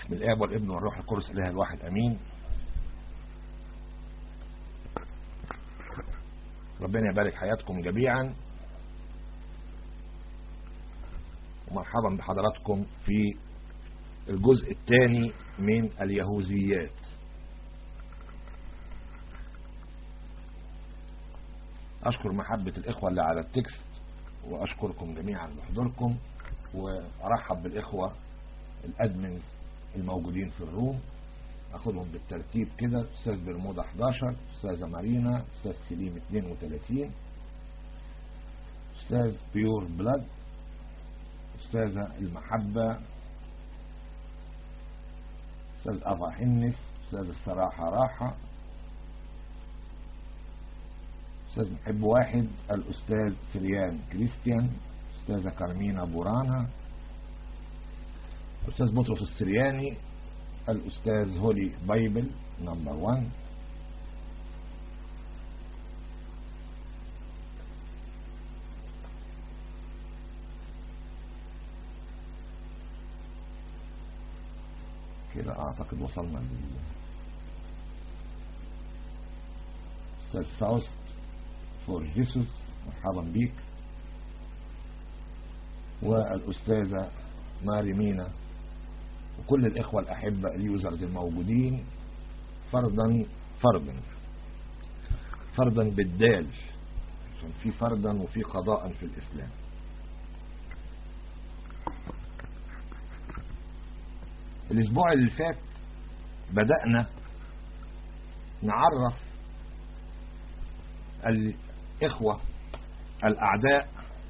بسم الآب والابن والروح القدس إله الواحد أمين ربنا يبارك حياتكم جميعا ومرحبا بحضراتكم في الجزء الثاني من اليهوذيات أشكر محبة الإخوة اللي على التكست وأشكركم جميعا بحضوركم وأرحب بالإخوة الأدمنز الموجودين في الروم أخذهم بالترتيب كده أستاذ برمودا 11 أستاذة مارينا أستاذ سليم 32 أستاذ بيور بلاد أستاذة المحبة أستاذ أبا حنس أستاذ الصراحة راحة أستاذ محب واحد الأستاذ سريان كريستيان أستاذة كارمينا بورانا الأستاذ بطرس السرياني الأستاذ هولي بايبل نمبر 1 كده أعتقد وصلنا لل أستاذ فاوست فور جيسوس مرحبا بيك والأستاذة ماري مينا وكل الإخوة الأحبة اليوزرز الموجودين فردا فردا فردا بالدال عشان في فردا وفي قضاء في الإسلام الأسبوع اللي فات بدأنا نعرف الإخوة الأعداء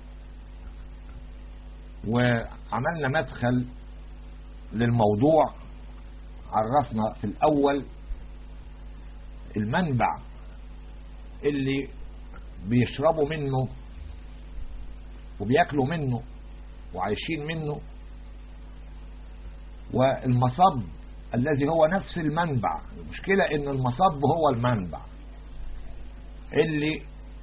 وعملنا مدخل للموضوع عرفنا في الأول المنبع اللي بيشربوا منه وبياكلوا منه وعايشين منه والمصب الذي هو نفس المنبع المشكلة ان المصب هو المنبع اللي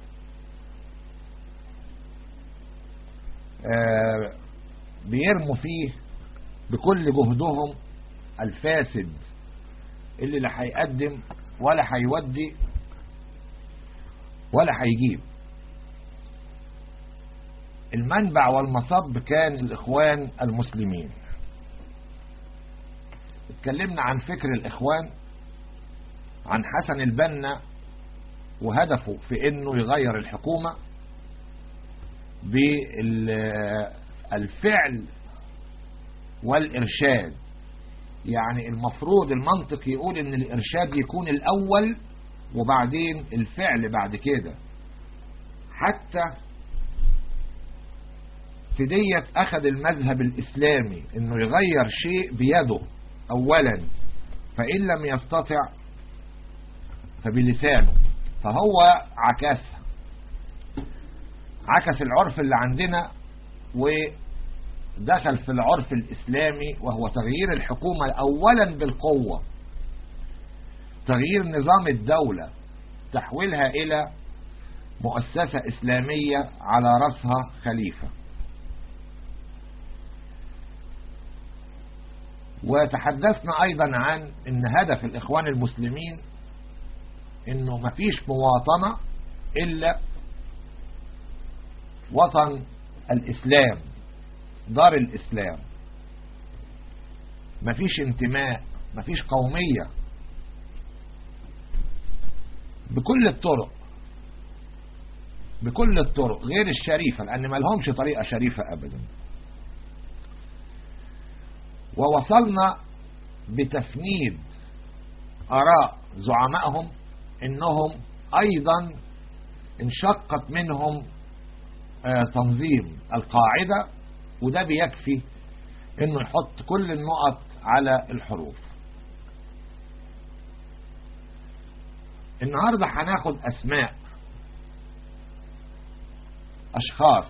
آه بيرموا فيه بكل جهدهم الفاسد اللي لا هيقدم ولا هيودي ولا هيجيب المنبع والمصب كان الإخوان المسلمين اتكلمنا عن فكر الإخوان عن حسن البنا وهدفه في انه يغير الحكومة بالفعل والإرشاد يعني المفروض المنطق يقول ان الإرشاد يكون الأول وبعدين الفعل بعد كده حتى في ديت أخذ المذهب الإسلامي انه يغير شيء بيده أولا فإن لم يستطع فبلسانه فهو عكسها عكس العرف اللي عندنا و دخل في العرف الإسلامي وهو تغيير الحكومة أولا بالقوة تغيير نظام الدولة تحويلها إلى مؤسسة إسلامية على رأسها خليفة وتحدثنا أيضا عن أن هدف الإخوان المسلمين أنه مفيش مواطنة إلا وطن الإسلام دار الإسلام مفيش انتماء مفيش قومية بكل الطرق بكل الطرق غير الشريفة لأن ما لهمش طريقة شريفة أبدا ووصلنا بتفنيد آراء زعمائهم إنهم أيضا انشقت منهم تنظيم القاعدة وده بيكفي انه يحط كل النقط على الحروف النهاردة هناخد اسماء اشخاص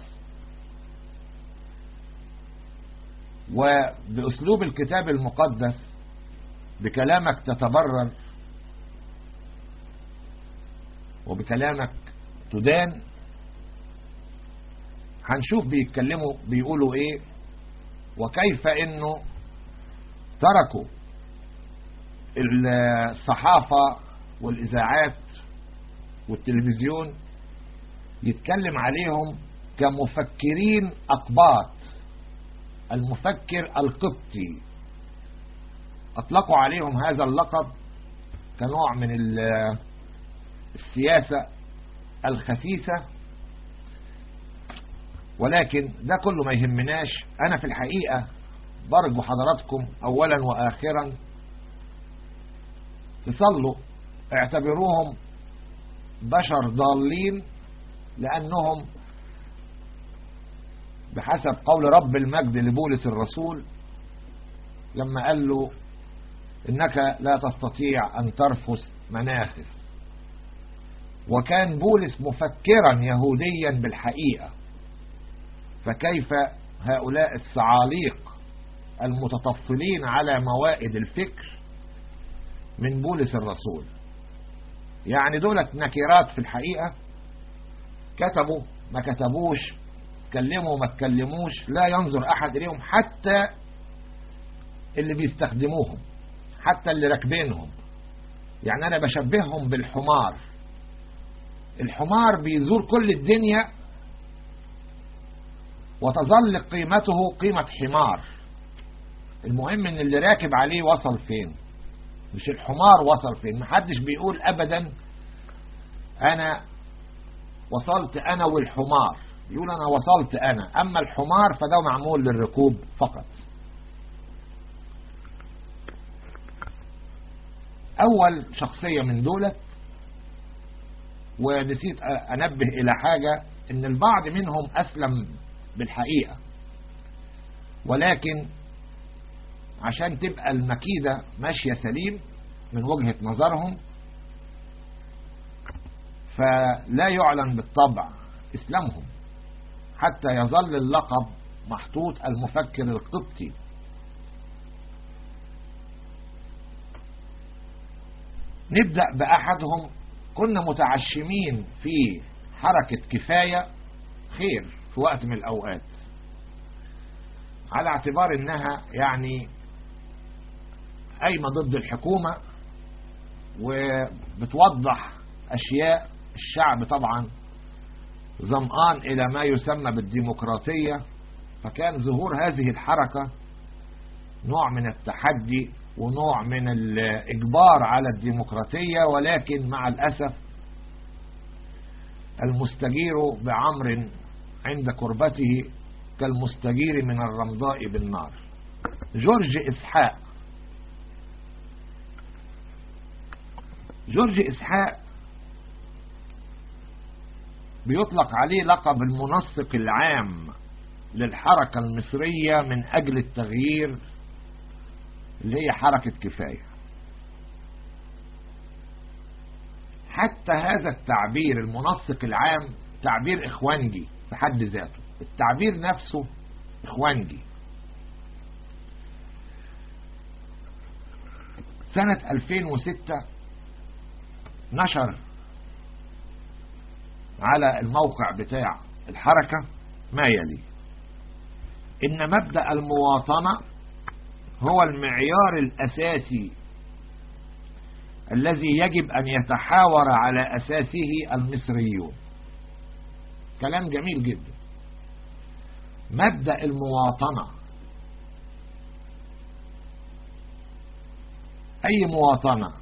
وباسلوب الكتاب المقدس بكلامك تتبرر وبكلامك تدان هنشوف بيتكلموا بيقولوا ايه وكيف انه تركوا الصحافة والإذاعات والتلفزيون يتكلم عليهم كمفكرين أقباط المفكر القبطي أطلقوا عليهم هذا اللقب كنوع من السياسة الخسيسة ولكن ده كله ما يهمناش أنا في الحقيقة برجو حضراتكم أولا وآخرا تصلوا اعتبروهم بشر ضالين لأنهم بحسب قول رب المجد لبولس الرسول لما قال له إنك لا تستطيع أن ترفس مناخس وكان بولس مفكرا يهوديا بالحقيقة فكيف هؤلاء الصعاليق المتطفلين على موائد الفكر من بولس الرسول يعني دولت نكرات في الحقيقة كتبوا ما كتبوش تكلموا ما تكلموش لا ينظر أحد إليهم حتى اللي بيستخدموهم حتى اللي راكبينهم يعني أنا بشبههم بالحمار الحمار بيزور كل الدنيا وتظل قيمته قيمة حمار المهم ان اللي راكب عليه وصل فين مش الحمار وصل فين محدش بيقول ابدا انا وصلت انا والحمار يقول انا وصلت انا اما الحمار فده معمول للركوب فقط اول شخصية من دولت ونسيت انبه الى حاجة ان البعض منهم اسلم بالحقيقة ولكن عشان تبقى المكيدة ماشية سليم من وجهة نظرهم فلا يعلن بالطبع اسلامهم حتى يظل اللقب محطوط المفكر القبطي نبدأ بأحدهم كنا متعشمين في حركة كفاية خير في وقت من الأوقات على اعتبار انها يعني قايمة ضد الحكومة وبتوضح اشياء الشعب طبعا ظمآن الى ما يسمى بالديمقراطية فكان ظهور هذه الحركة نوع من التحدي ونوع من الاجبار على الديمقراطية ولكن مع الاسف المستجير بعمر عند كربته كالمستجير من الرمضاء بالنار جورج إسحاق جورج إسحاق بيطلق عليه لقب المنسق العام للحركة المصرية من أجل التغيير اللي هي حركة كفاية حتى هذا التعبير المنسق العام تعبير إخوانجي في حد ذاته التعبير نفسه إخوانجي سنة 2006 نشر على الموقع بتاع الحركة ما يلي إن مبدأ المواطنة هو المعيار الأساسي الذي يجب أن يتحاور على أساسه المصريون كلام جميل جدا مبدأ المواطنة أي مواطنة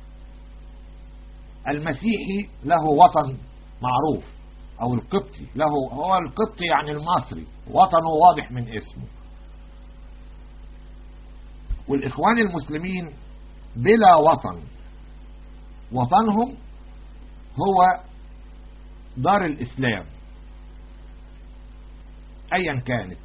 المسيحي له وطن معروف أو القبطي له هو القبطي يعني المصري وطنه واضح من اسمه والإخوان المسلمين بلا وطن وطنهم هو دار الإسلام أيا كانت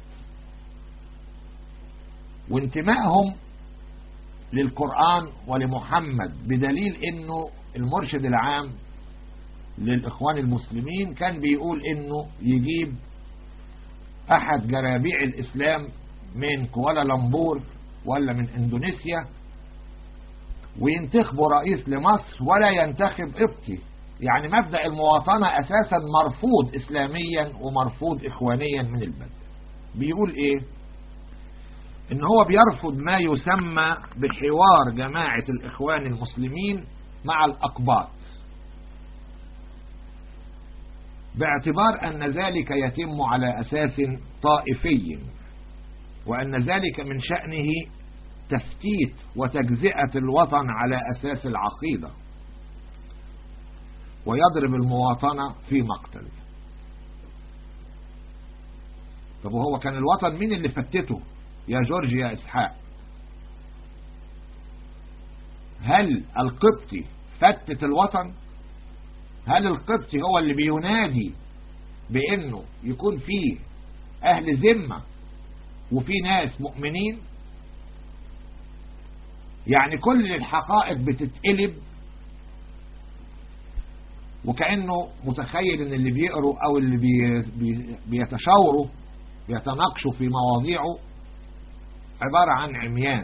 وانتمائهم للقرآن ولمحمد بدليل انه المرشد العام للإخوان المسلمين كان بيقول انه يجيب احد جرابيع الاسلام من كوالالمبور ولا من اندونيسيا وينتخبوا رئيس لمصر ولا ينتخب قبطي يعني مبدأ المواطنة أساسا مرفوض إسلاميا ومرفوض إخوانيا من البدء بيقول إيه ان هو بيرفض ما يسمى بحوار جماعة الاخوان المسلمين مع الاقباط باعتبار ان ذلك يتم على اساس طائفي وان ذلك من شأنه تفتيت وتجزئة الوطن على اساس العقيدة ويضرب المواطنة في مقتل طب وهو كان الوطن مين اللي فتته يا جورج يا إسحاق هل القبطي فتت الوطن هل القبطي هو اللي بينادي بأنه يكون فيه أهل ذمة وفي ناس مؤمنين يعني كل الحقائق بتتقلب وكأنه متخيل ان اللي بيقروا او اللي بي بي بيتشاوروا بيتناقشوا في مواضيعه عبارة عن عميان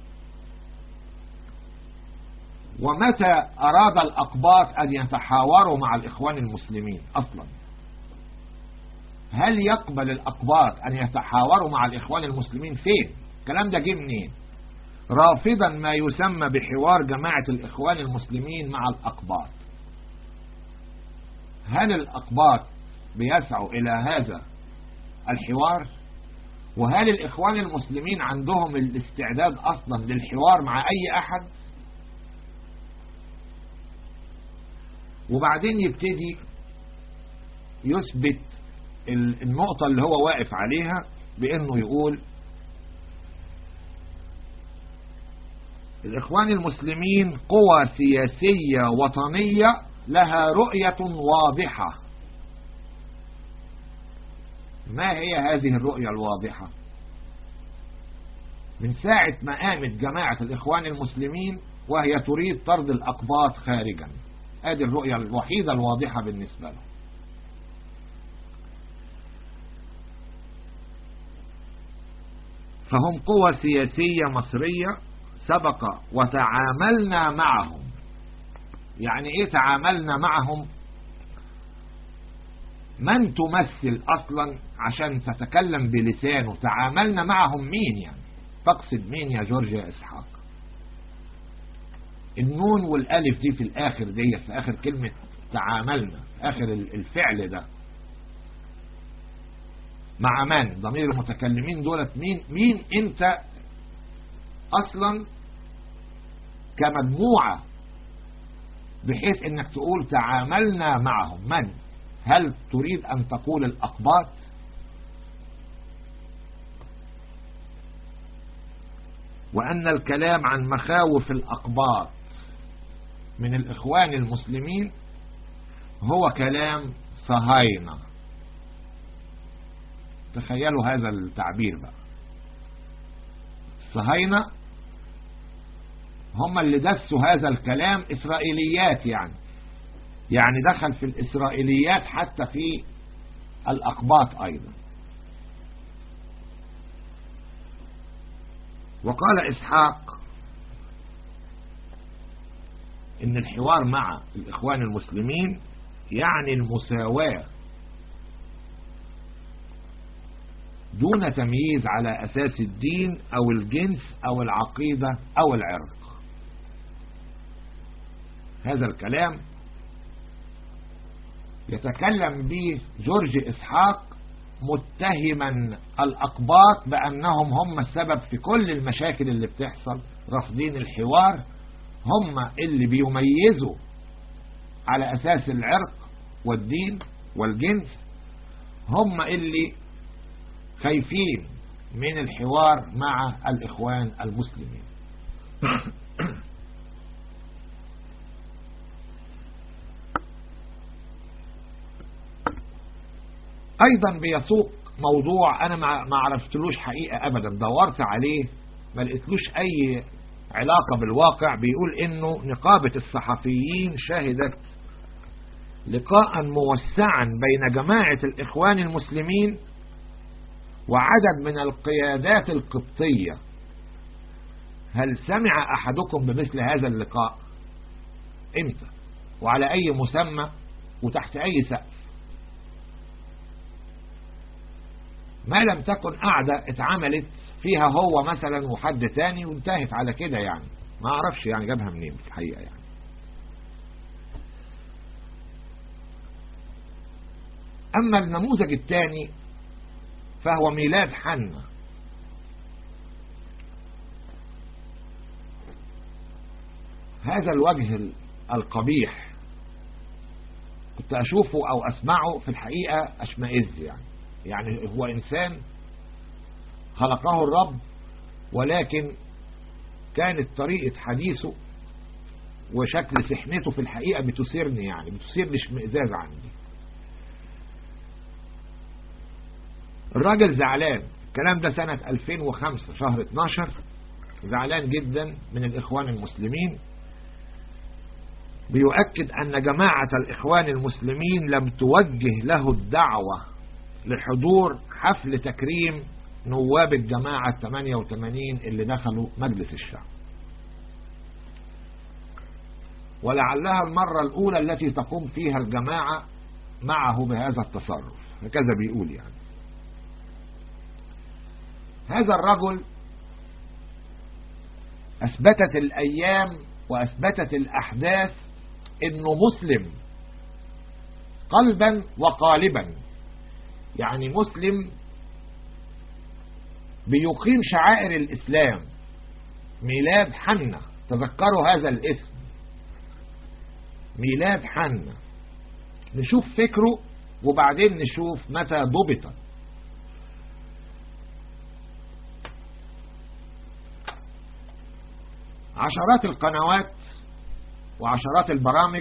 ومتى أراد الأقباط أن يتحاوروا مع الإخوان المسلمين أصلا هل يقبل الأقباط أن يتحاوروا مع الإخوان المسلمين فين الكلام ده جه منين رافضا ما يسمى بحوار جماعة الإخوان المسلمين مع الأقباط هل الأقباط بيسعوا إلى هذا الحوار وهل الإخوان المسلمين عندهم الاستعداد أصلا للحوار مع أي أحد وبعدين يبتدي يثبت النقطة اللي هو واقف عليها بأنه يقول الإخوان المسلمين قوى سياسية وطنية لها رؤية واضحة ما هي هذه الرؤية الواضحة من ساعة ما قامت جماعة الإخوان المسلمين وهي تريد طرد الأقباط خارجا هذه الرؤية الوحيدة الواضحة بالنسبة له فهم قوى سياسية مصرية سبق وتعاملنا معهم يعني ايه تعاملنا معهم من تمثل اصلا عشان تتكلم بلسانه تعاملنا معهم مين يعني تقصد مين يا جورج يا اسحاق النون والالف دي في الاخر دي في اخر كلمة تعاملنا اخر الفعل ده مع من ضمير المتكلمين دولت مين مين انت اصلا كمجموعة بحيث انك تقول تعاملنا معهم من هل تريد ان تقول الاقباط وان الكلام عن مخاوف الاقباط من الاخوان المسلمين هو كلام صهاينة تخيلوا هذا التعبير بقى صهاينة هم اللي دسوا هذا الكلام إسرائيليات يعني يعني دخل في الإسرائيليات حتى في الأقباط أيضا وقال إسحاق إن الحوار مع الإخوان المسلمين يعني المساواة دون تمييز على أساس الدين أو الجنس أو العقيدة أو العرق هذا الكلام يتكلم به جورج إسحاق متهما الأقباط بأنهم هم السبب في كل المشاكل اللي بتحصل رافضين الحوار هم اللي بيميزوا على أساس العرق والدين والجنس هم اللي خايفين من الحوار مع الإخوان المسلمين ايضا بيسوق موضوع انا ما عرفتلوش حقيقة ابدا دورت عليه ما لقيتلوش اي علاقة بالواقع بيقول انه نقابة الصحفيين شهدت لقاء موسعا بين جماعة الاخوان المسلمين وعدد من القيادات القبطية هل سمع احدكم بمثل هذا اللقاء امتى وعلى اي مسمى وتحت اي سقف ما لم تكن قاعدة اتعملت فيها هو مثلا وحد تاني وانتهت على كده يعني ما اعرفش يعني جابها منين في الحقيقة يعني اما النموذج الثاني فهو ميلاد حنة هذا الوجه القبيح كنت أشوفه أو أسمعه في الحقيقة أشمئز يعني يعني هو إنسان خلقه الرب ولكن كانت طريقة حديثه وشكل سحنته في الحقيقة بتثيرني يعني بتثير لي اشمئزاز عندي الراجل زعلان الكلام ده سنة 2005 شهر 12 زعلان جدا من الإخوان المسلمين بيؤكد أن جماعة الإخوان المسلمين لم توجه له الدعوة لحضور حفل تكريم نواب الجماعة 88 اللي دخلوا مجلس الشعب ولعلها المرة الأولى التي تقوم فيها الجماعة معه بهذا التصرف هكذا بيقول يعني هذا الرجل أثبتت الأيام وأثبتت الأحداث انه مسلم قلبا وقالبا يعني مسلم بيقيم شعائر الاسلام ميلاد حنة تذكروا هذا الاسم ميلاد حنة نشوف فكره وبعدين نشوف متى ضبط عشرات القنوات وعشرات البرامج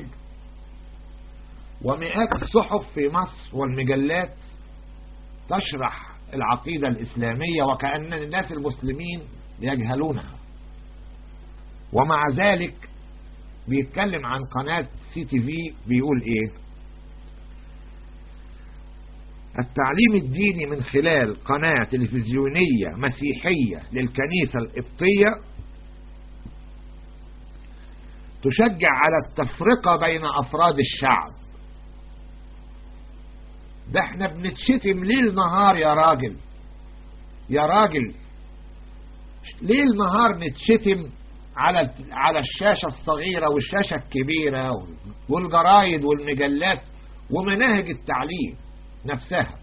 ومئات الصحف في مصر والمجلات تشرح العقيدة الإسلامية وكأن الناس المسلمين يجهلونها ومع ذلك بيتكلم عن قناة سي تي في بيقول ايه التعليم الديني من خلال قناة تلفزيونية مسيحية للكنيسة القبطية تشجع على التفرقة بين أفراد الشعب ده احنا بنتشتم ليل نهار يا راجل يا راجل ليل نهار نتشتم على على الشاشة الصغيرة والشاشة الكبيرة والجرايد والمجلات ومناهج التعليم نفسها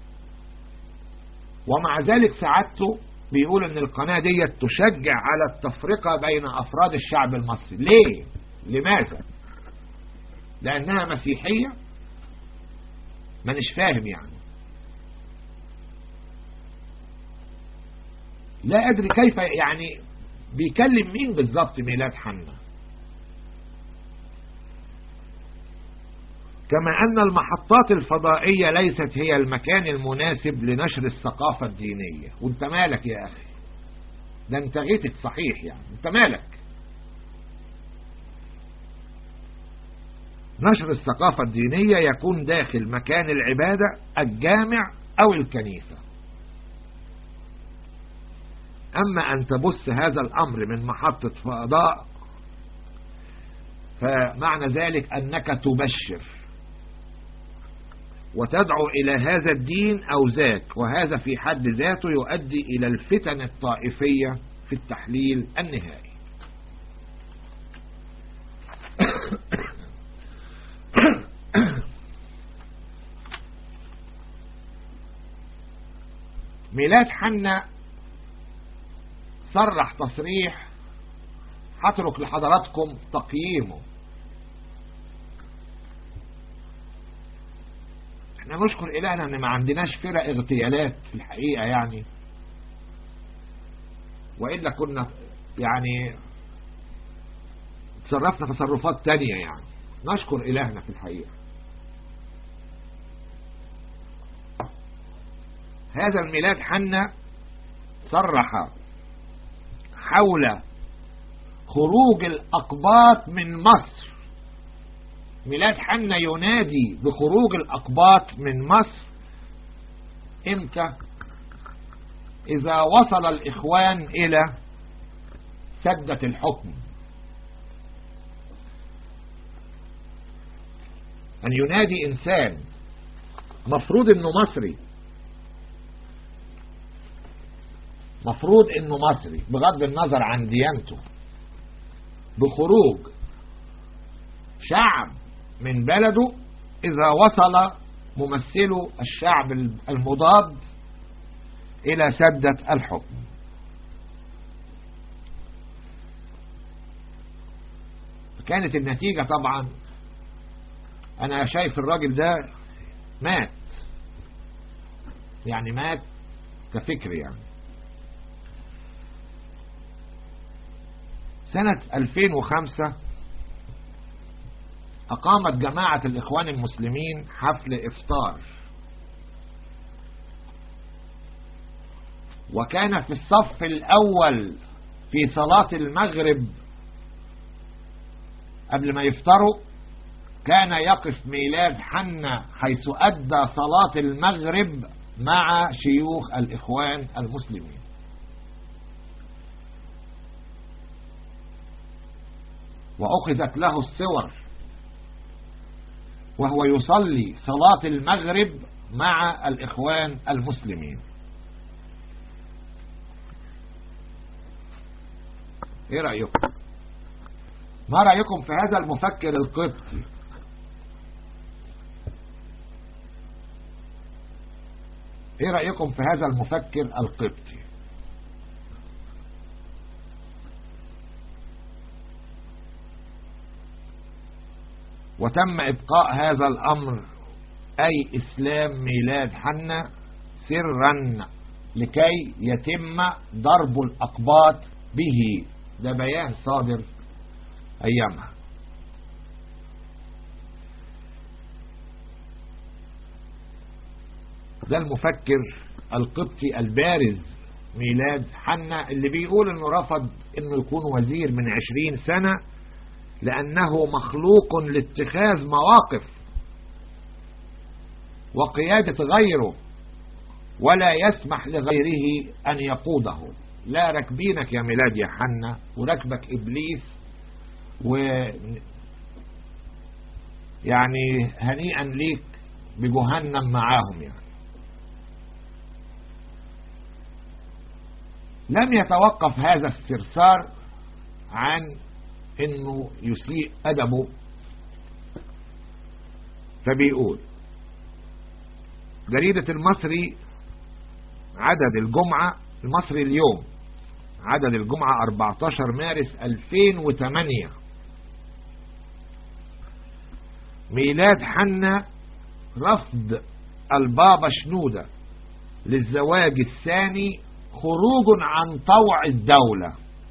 ومع ذلك سعادته بيقول ان القناة دي تشجع على التفرقة بين افراد الشعب المصري ليه لماذا لانها مسيحية مانيش فاهم يعني لا ادري كيف يعني بيكلم مين بالظبط ميلاد حنا كما أن المحطات الفضائية ليست هي المكان المناسب لنشر الثقافة الدينية وانت مالك يا أخي ده انت غيتك صحيح يعني انت مالك نشر الثقافة الدينية يكون داخل مكان العبادة الجامع أو الكنيسة أما أن تبث هذا الأمر من محطة فضاء فمعنى ذلك أنك تبشر وتدعو إلى هذا الدين أو ذاك وهذا في حد ذاته يؤدي إلى الفتن الطائفية في التحليل النهائي ميلاد حنا صرح تصريح هترك لحضراتكم تقييمه احنا نشكر إلهنا ان ما عندناش فرق اغتيالات في الحقيقة يعني وإلا كنا يعني تصرفنا تصرفات تانية يعني نشكر إلهنا في الحقيقة هذا الميلاد حنا صرح حول خروج الأقباط من مصر ميلاد حنا ينادي بخروج الأقباط من مصر امتى إذا وصل الإخوان إلى سدة الحكم أن ينادي إنسان مفروض أنه مصري مفروض انه مصري بغض النظر عن ديانته بخروج شعب من بلده اذا وصل ممثلو الشعب المضاد الى سدة الحكم كانت النتيجة طبعا انا شايف الراجل ده مات يعني مات كفكر يعني سنة 2005 أقامت جماعة الإخوان المسلمين حفل إفطار وكان في الصف الأول في صلاة المغرب قبل ما يفطروا كان يقف ميلاد حنا حيث أدى صلاة المغرب مع شيوخ الإخوان المسلمين وأخذت له الصور وهو يصلي صلاة المغرب مع الإخوان المسلمين ايه رأيكم ما رأيكم في هذا المفكر القبطي ايه رأيكم في هذا المفكر القبطي وتم إبقاء هذا الأمر أي إسلام ميلاد حنا سرا لكي يتم ضرب الأقباط به ده بيان صادر أيامها ده المفكر القبطي البارز ميلاد حنا اللي بيقول انه رفض انه يكون وزير من عشرين سنة لأنه مخلوق لاتخاذ مواقف وقيادة غيره ولا يسمح لغيره أن يقوده لا ركبينك يا ميلاد يا حنا وركبك إبليس و يعني هنيئا ليك بجهنم معاهم يعني لم يتوقف هذا السرسار عن انه يسيء ادبه فبيقول جريدة المصري عدد الجمعة المصري اليوم عدد الجمعة 14 مارس 2008 ميلاد حنا رفض البابا شنودة للزواج الثاني خروج عن طوع الدولة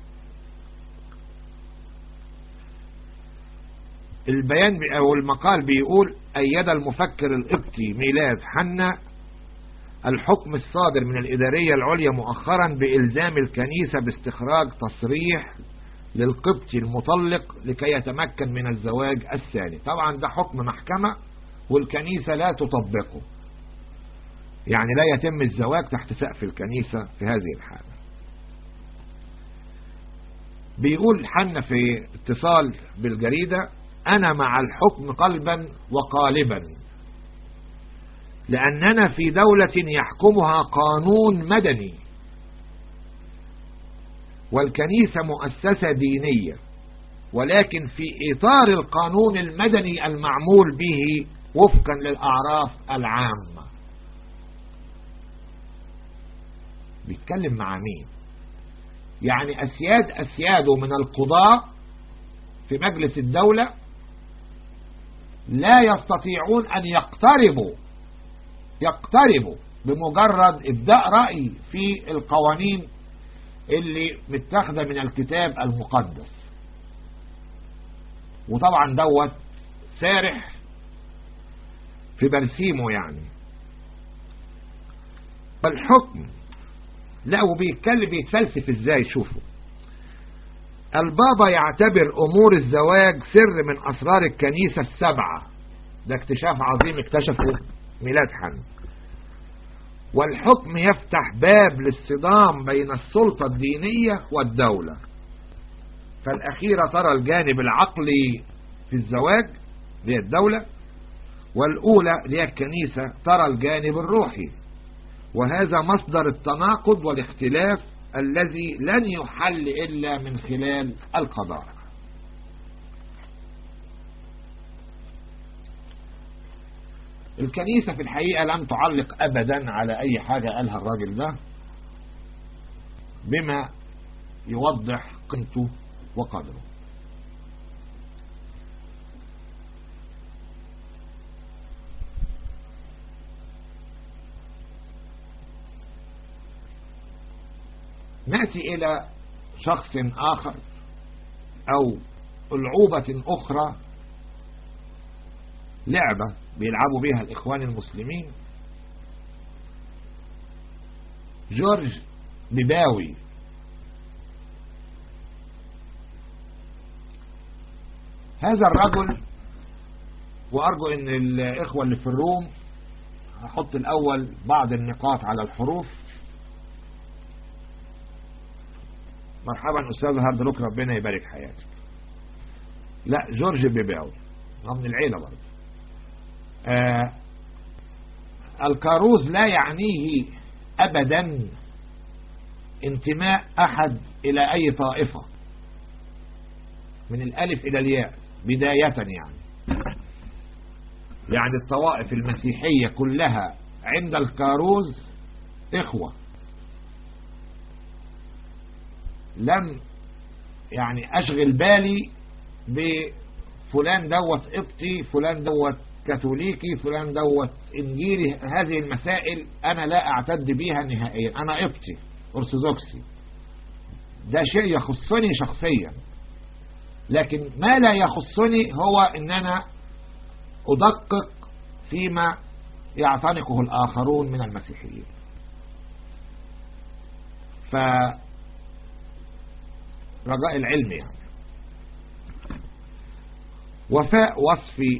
البيان او المقال بيقول ايد المفكر القبطي ميلاد حنا الحكم الصادر من الإدارية العليا مؤخرا بإلزام الكنيسة باستخراج تصريح للقبطي المطلق لكي يتمكن من الزواج الثاني طبعا ده حكم محكمة والكنيسة لا تطبقه يعني لا يتم الزواج تحت سقف الكنيسة في هذه الحالة بيقول حنا في اتصال بالجريدة أنا مع الحكم قلبا وقالبا لأننا في دولة يحكمها قانون مدني والكنيسة مؤسسة دينية ولكن في إطار القانون المدني المعمول به وفقا للأعراف العامة بيتكلم مع مين يعني أسياد أسياده من القضاء في مجلس الدولة لا يستطيعون أن يقتربوا يقتربوا بمجرد ابداء رأي في القوانين اللي متاخده من الكتاب المقدس وطبعا دوت سارح في برسيمه يعني فالحكم لا وبيتكلم بيتفلسف ازاي شوفوا البابا يعتبر امور الزواج سر من اسرار الكنيسة السبعة ده اكتشاف عظيم اكتشفه ميلاد حن والحكم يفتح باب للصدام بين السلطة الدينية والدولة فالأخيرة ترى الجانب العقلي في الزواج هي الدولة والأولى هي الكنيسة ترى الجانب الروحي وهذا مصدر التناقض والاختلاف الذي لن يحل إلا من خلال القضاء الكنيسة في الحقيقة لم تعلق أبدا على أي حاجة قالها الراجل ده بما يوضح قيمته وقدره نأتي إلى شخص آخر أو ألعوبة أخرى لعبة بيلعبوا بيها الإخوان المسلمين جورج بباوي هذا الرجل وأرجو أن الإخوة اللي في الروم هحط الأول بعض النقاط على الحروف مرحبا أستاذ هارد روك ربنا يبارك حياتك لا جورج بيباوي من العيلة برضه آه الكاروز لا يعنيه أبدا انتماء أحد إلى أي طائفة من الألف إلى الياء بداية يعني يعني الطوائف المسيحية كلها عند الكاروز إخوة لم يعني أشغل بالي بفلان دوت قبطي فلان دوت كاثوليكي فلان دوت انجيلي هذه المسائل انا لا اعتد بيها نهائيا انا قبطي ارثوذكسي ده شيء يخصني شخصيا لكن ما لا يخصني هو ان انا ادقق فيما يعتنقه الاخرون من المسيحيين ف رجاء العلم يعني وفاء وصفي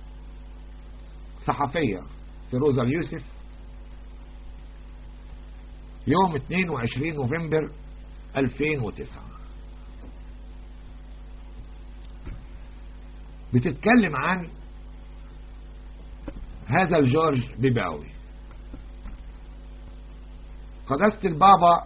صحفية فيروزة اليوسف يوم 22 نوفمبر 2009 بتتكلم عن هذا الجورج بيباوي قداسة البابا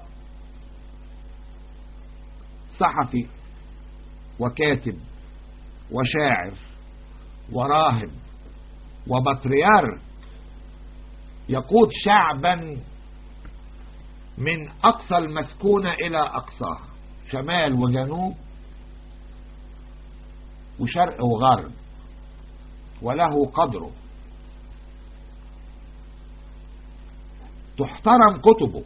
صحفي وكاتب وشاعر وراهب وبطريرك يقود شعبا من أقصى المسكونة إلى أقصاها شمال وجنوب وشرق وغرب وله قدره تحترم كتبه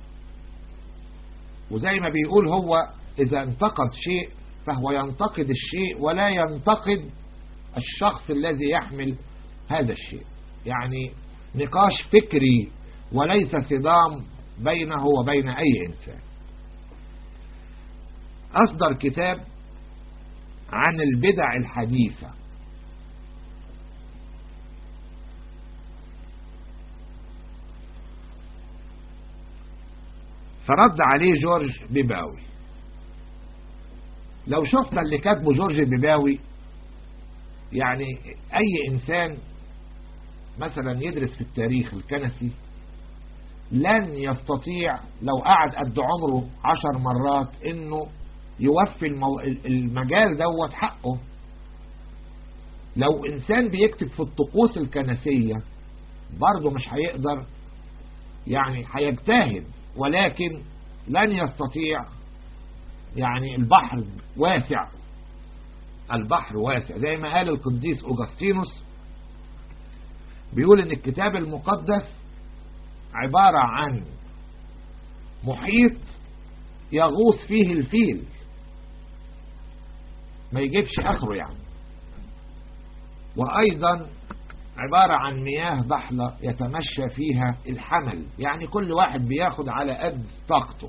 وزي ما بيقول هو إذا انتقد شيء فهو ينتقد الشيء ولا ينتقد الشخص الذي يحمل هذا الشيء يعني نقاش فكري وليس صدام بينه وبين أي إنسان أصدر كتاب عن البدع الحديثة فرد عليه جورج بيباوي لو شفنا اللي كاتبه جورج بيباوي يعني أي إنسان مثلا يدرس في التاريخ الكنسي لن يستطيع لو قعد قد عمره عشر مرات انه يوفي المو... المجال دوت حقه لو انسان بيكتب في الطقوس الكنسية برضه مش هيقدر يعني هيجتهد ولكن لن يستطيع يعني البحر واسع البحر واسع زي ما قال القديس أوغسطينوس بيقول ان الكتاب المقدس عبارة عن محيط يغوص فيه الفيل ما يجيبش اخره يعني وايضا عبارة عن مياه ضحلة يتمشى فيها الحمل يعني كل واحد بياخد على قد طاقته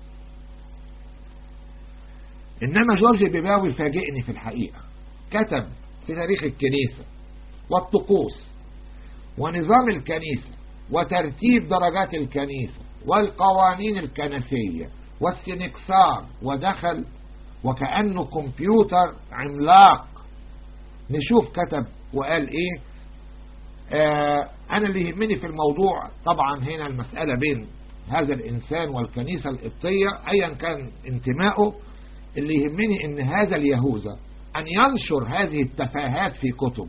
انما جورج بيباوي فاجئني في الحقيقة كتب في تاريخ الكنيسة والطقوس ونظام الكنيسة وترتيب درجات الكنيسة والقوانين الكنسية والسنكسار ودخل وكأنه كمبيوتر عملاق نشوف كتب وقال ايه آه انا اللي يهمني في الموضوع طبعا هنا المسألة بين هذا الإنسان والكنيسة القبطية أيا كان انتمائه اللي يهمني ان هذا اليهوذا أن ينشر هذه التفاهات في كتب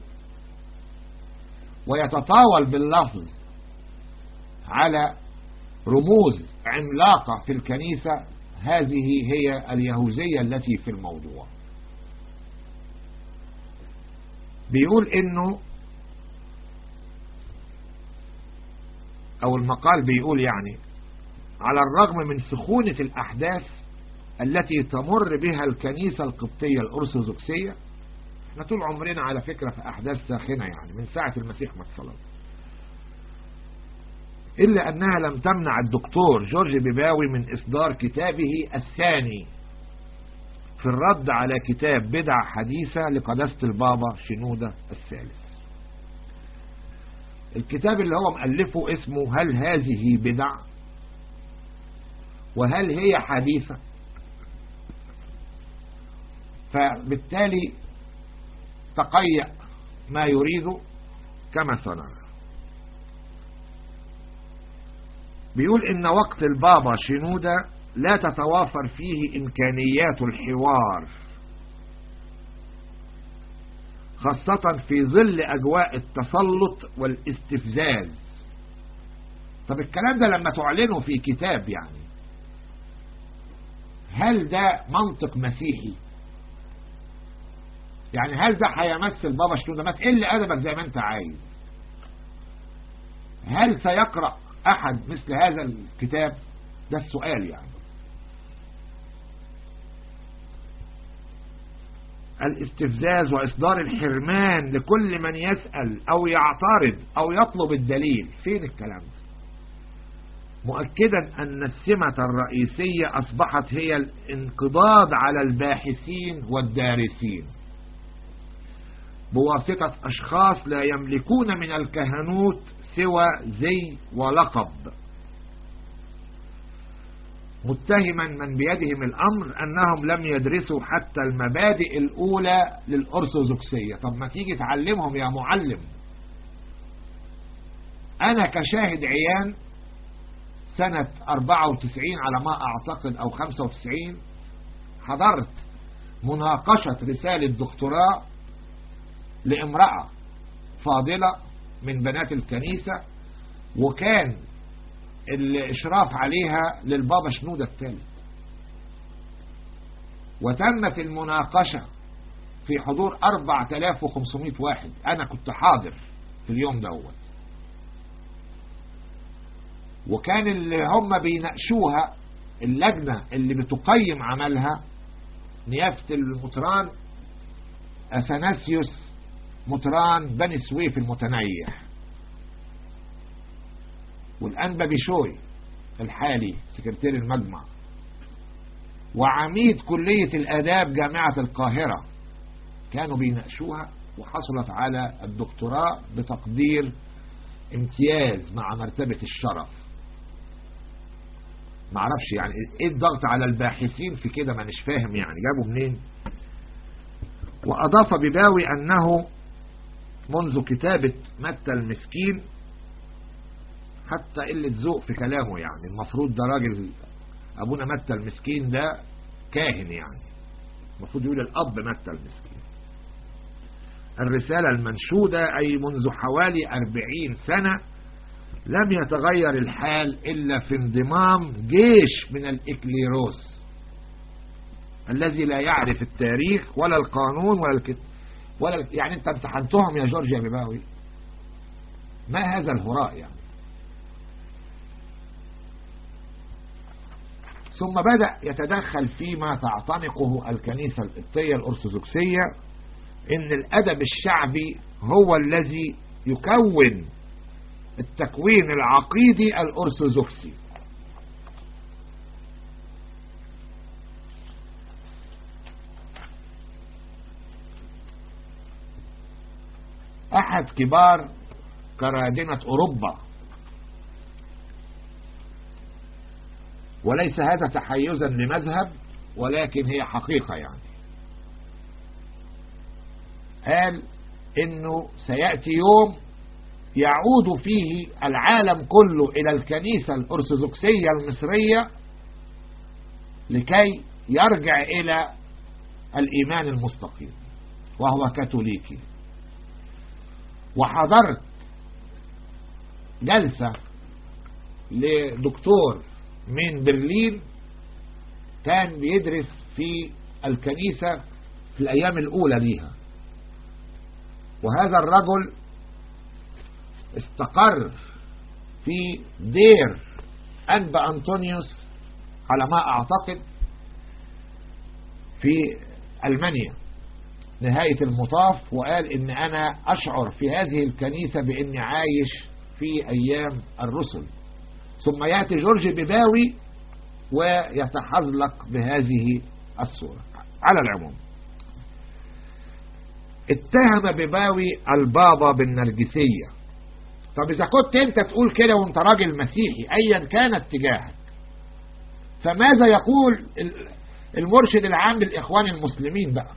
ويتطاول باللفظ على رموز عملاقة في الكنيسة هذه هي اليهوذية التي في الموضوع بيقول انه او المقال بيقول يعني على الرغم من سخونة الاحداث التي تمر بها الكنيسة القبطية الارثوذكسية احنا طول عمرنا على فكرة في احداث ساخنة يعني من ساعة المسيح ما اتصلب إلا أنها لم تمنع الدكتور جورج بيباوي من إصدار كتابه الثاني في الرد على كتاب بدع حديثة لقداسة البابا شنودة الثالث الكتاب اللي هو مؤلفه اسمه هل هذه بدع وهل هي حديثة فبالتالي تقيأ ما يريد كما سنرى بيقول ان وقت البابا شنودة لا تتوافر فيه امكانيات الحوار خاصة في ظل اجواء التسلط والاستفزاز طب الكلام ده لما تعلنه في كتاب يعني هل ده منطق مسيحي يعني هل ده هيمثل بابا شنودة ما تقل ادبك زي ما انت عايز هل سيقرأ احد مثل هذا الكتاب ده السؤال يعني الاستفزاز واصدار الحرمان لكل من يسأل او يعترض او يطلب الدليل فين الكلام ده مؤكدا ان السمة الرئيسية اصبحت هي الانقضاض على الباحثين والدارسين بواسطة اشخاص لا يملكون من الكهنوت سوى زي ولقب متهما من بيدهم الأمر أنهم لم يدرسوا حتى المبادئ الأولى للأرثوذكسية طب ما تيجي تعلمهم يا معلم أنا كشاهد عيان سنة 94 على ما أعتقد أو 95 حضرت مناقشة رسالة دكتوراه لامرأة فاضلة من بنات الكنيسة وكان الإشراف عليها للبابا شنودة الثالث وتمت المناقشة في حضور 4500 واحد أنا كنت حاضر في اليوم دوت وكان اللي هم بيناقشوها اللجنة اللي بتقيم عملها نيافة المطران أثناسيوس مطران بني سويف المتنيح والأنبا بشوي الحالي سكرتير المجمع وعميد كلية الآداب جامعة القاهرة كانوا بيناقشوها وحصلت على الدكتوراه بتقدير امتياز مع مرتبة الشرف معرفش يعني ايه الضغط على الباحثين في كده ما نش فاهم يعني جابوا منين وأضاف بباوي أنه منذ كتابة متى المسكين حتى قلة ذوق في كلامه يعني المفروض ده راجل أبونا متى المسكين ده كاهن يعني المفروض يقول الأب متى المسكين الرسالة المنشودة أي منذ حوالي أربعين سنة لم يتغير الحال إلا في انضمام جيش من الإكليروس الذي لا يعرف التاريخ ولا القانون ولا الكتاب ولا يعني انت امتحنتهم يا جورج يا بباوي ما هذا الهراء يعني ثم بدأ يتدخل فيما تعتنقه الكنيسة القبطية الأرثوذكسية إن الأدب الشعبي هو الذي يكون التكوين العقيدي الأرثوذكسي أحد كبار كرادنة أوروبا وليس هذا تحيزا لمذهب ولكن هي حقيقة يعني قال انه سيأتي يوم يعود فيه العالم كله إلى الكنيسة الأرثوذكسية المصرية لكي يرجع إلى الإيمان المستقيم وهو كاثوليكي وحضرت جلسة لدكتور من برلين كان بيدرس في الكنيسة في الأيام الأولى ليها وهذا الرجل استقر في دير أنبا أنطونيوس على ما أعتقد في ألمانيا نهاية المطاف وقال إن أنا أشعر في هذه الكنيسة بإني عايش في أيام الرسل ثم يأتي جورج بباوي ويتحذلق بهذه الصورة على العموم اتهم بباوي البابا بالنرجسية طب إذا كنت أنت تقول كده وأنت راجل مسيحي أيا كان اتجاهك فماذا يقول المرشد العام للإخوان المسلمين بقى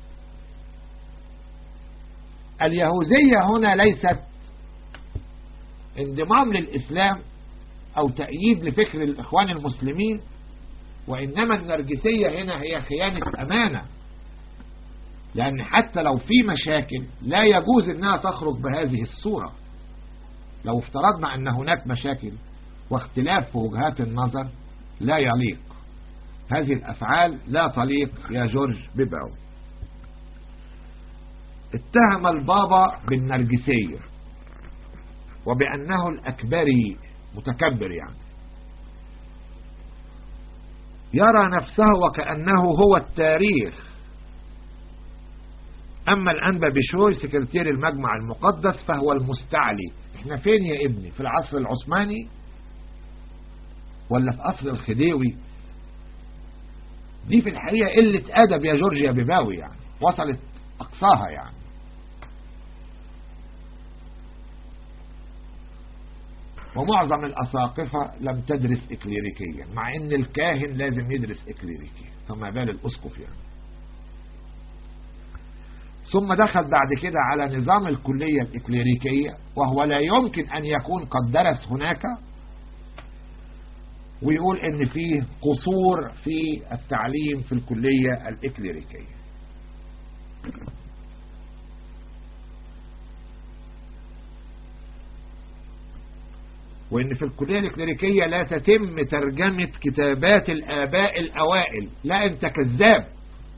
اليهودية هنا ليست انضمام للإسلام أو تأييد لفكر الإخوان المسلمين وإنما النرجسية هنا هي خيانة أمانة لأن حتى لو في مشاكل لا يجوز أنها تخرج بهذه الصورة لو افترضنا أن هناك مشاكل واختلاف في وجهات النظر لا يليق هذه الأفعال لا تليق يا جورج بيباو اتهم البابا بالنرجسية وبأنه الأكبري متكبر يعني يرى نفسه وكأنه هو التاريخ أما الأنبا بشوي سكرتير المجمع المقدس فهو المستعلي احنا فين يا ابني في العصر العثماني ولا في عصر الخديوي دي في الحقيقة قلة أدب يا جورجيا بباوي يعني وصلت أقصاها يعني ومعظم الأساقفة لم تدرس إكليريكيا مع أن الكاهن لازم يدرس إكليريكيا فما بال الأسقف يعني ثم دخل بعد كده على نظام الكلية الإكليريكية وهو لا يمكن أن يكون قد درس هناك ويقول ان فيه قصور في التعليم في الكلية الإكليريكية وان في الكلية الإكليريكية لا تتم ترجمة كتابات الآباء الأوائل لا انت كذاب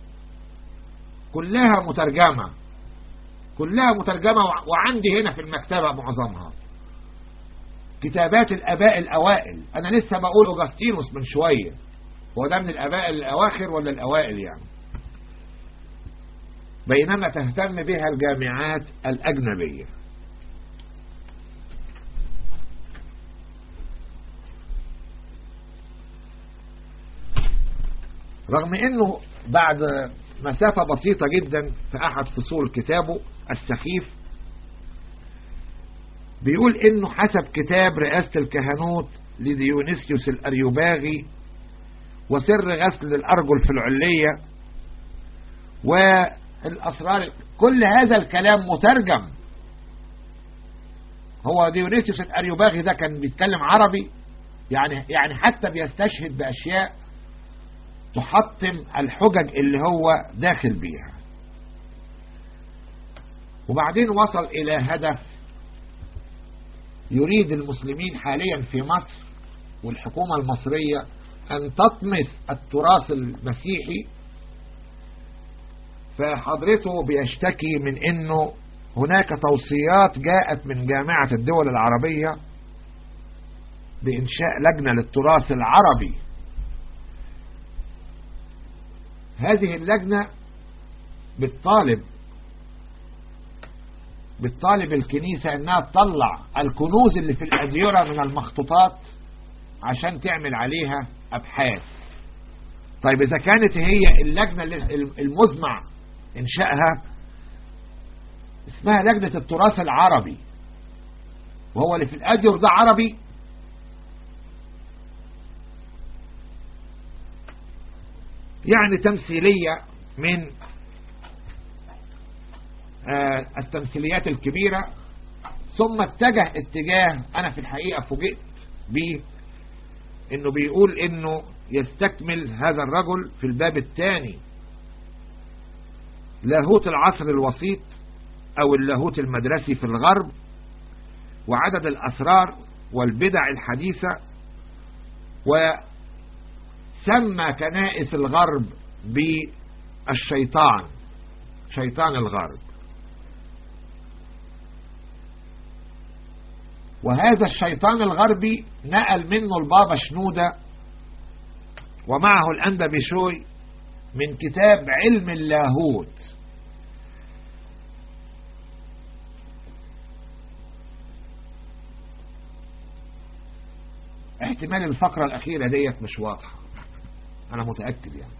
كلها مترجمة كلها مترجمة وعندي هنا في المكتبة معظمها كتابات الاباء الاوائل انا لسه بقول اوغسطينوس من شوية هو ده من الاباء الاواخر ولا الاوائل يعني بينما تهتم بها الجامعات الاجنبية رغم انه بعد مسافة بسيطة جدا في احد فصول كتابه السخيف بيقول انه حسب كتاب رئاسة الكهنوت لديونيسيوس الاريوباغي وسر غسل الارجل في العلية والاسرار كل هذا الكلام مترجم هو ديونيسيوس الاريوباغي ده كان بيتكلم عربي يعني يعني حتى بيستشهد باشياء تحطم الحجج اللي هو داخل بيها وبعدين وصل الى هدف يريد المسلمين حاليا في مصر والحكومة المصرية أن تطمس التراث المسيحي فحضرته بيشتكي من أنه هناك توصيات جاءت من جامعة الدول العربية بإنشاء لجنة للتراث العربي هذه اللجنة بتطالب بتطالب الكنيسة انها تطلع الكنوز اللي في الأديرة من المخطوطات عشان تعمل عليها أبحاث طيب إذا كانت هي اللجنة المزمع إنشائها اسمها لجنة التراث العربي وهو اللي في الأدير ده عربي يعني تمثيلية من التمثيليات الكبيرة ثم اتجه اتجاه انا في الحقيقة فوجئت بيه انه بيقول انه يستكمل هذا الرجل في الباب الثاني لاهوت العصر الوسيط او اللاهوت المدرسي في الغرب وعدد الاسرار والبدع الحديثة وسمى كنائس الغرب بالشيطان شيطان الغرب وهذا الشيطان الغربي نقل منه البابا شنودة ومعه الأنبا بشوي من كتاب علم اللاهوت احتمال الفقرة الأخيرة ديت مش واضحة أنا متأكد يعني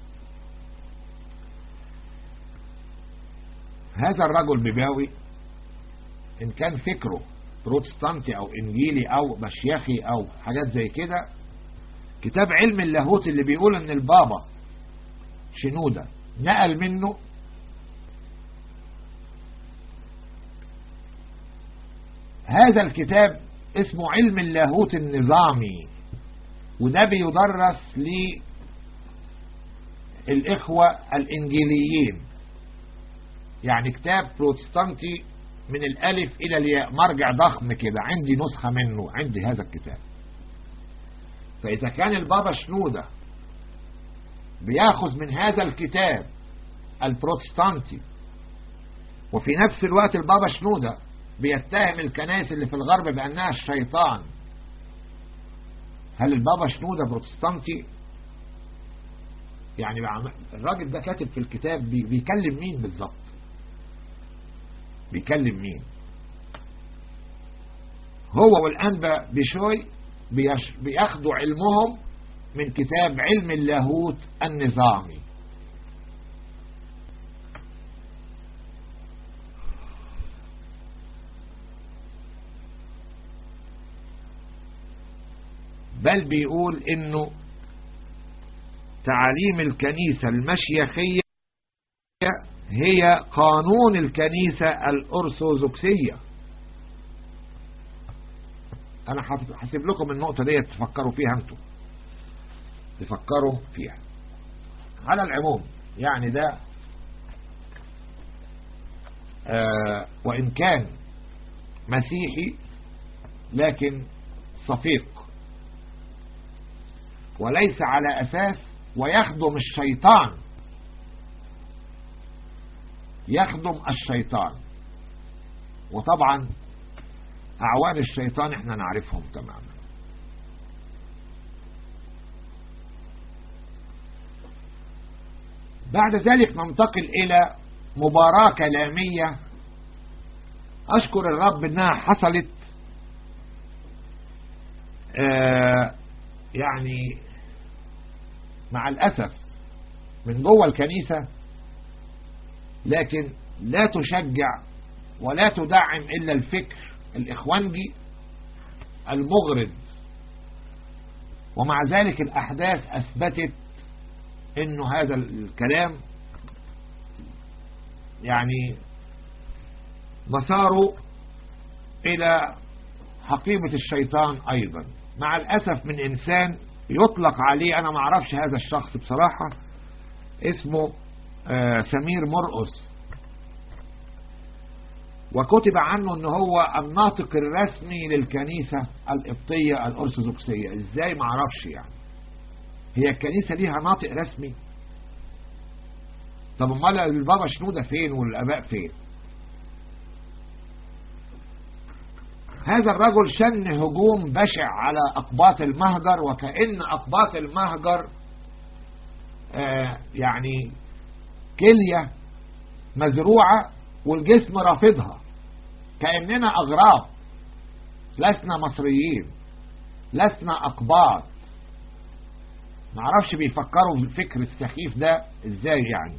هذا الرجل بباوي إن كان فكره بروتستانتي أو إنجيلي أو مشيخي أو حاجات زي كده كتاب علم اللاهوت اللي بيقول إن البابا شنودة نقل منه هذا الكتاب اسمه علم اللاهوت النظامي وده بيدرس للإخوة الإنجيليين يعني كتاب بروتستانتي من الألف إلى الياء مرجع ضخم كده عندي نسخة منه عندي هذا الكتاب فإذا كان البابا شنودة بياخذ من هذا الكتاب البروتستانتي وفي نفس الوقت البابا شنودة بيتهم الكنائس اللي في الغرب بأنها الشيطان هل البابا شنودة بروتستانتي يعني الراجل ده كاتب في الكتاب بيكلم مين بالظبط بيكلم مين هو والأنبا بشوي بياخدوا علمهم من كتاب علم اللاهوت النظامي بل بيقول انه تعاليم الكنيسة المشيخية هي قانون الكنيسة الأرثوذكسية أنا حاسب لكم النقطة دي تفكروا فيها أنتم تفكروا فيها على العموم يعني ده آه وإن كان مسيحي لكن صفيق وليس على أساس ويخدم الشيطان يخدم الشيطان وطبعا أعوان الشيطان احنا نعرفهم تماما بعد ذلك ننتقل إلى مباراة كلامية أشكر الرب أنها حصلت آه يعني مع الأسف من جوه الكنيسة لكن لا تشجع ولا تدعم إلا الفكر الإخوانجي المغرض ومع ذلك الأحداث أثبتت انه هذا الكلام يعني مساره الى حقيبة الشيطان ايضا مع الاسف من انسان يطلق عليه انا معرفش هذا الشخص بصراحة اسمه آه سمير مرقس وكتب عنه ان هو الناطق الرسمي للكنيسة القبطية الارثوذكسية ازاي معرفش يعني هي الكنيسة ليها ناطق رسمي طب امال البابا شنودة فين والاباء فين هذا الرجل شن هجوم بشع على اقباط المهجر وكأن اقباط المهجر آه يعني كلية مزروعة والجسم رافضها كأننا اغراب لسنا مصريين لسنا اقباط معرفش بيفكروا بالفكر السخيف ده ازاي يعني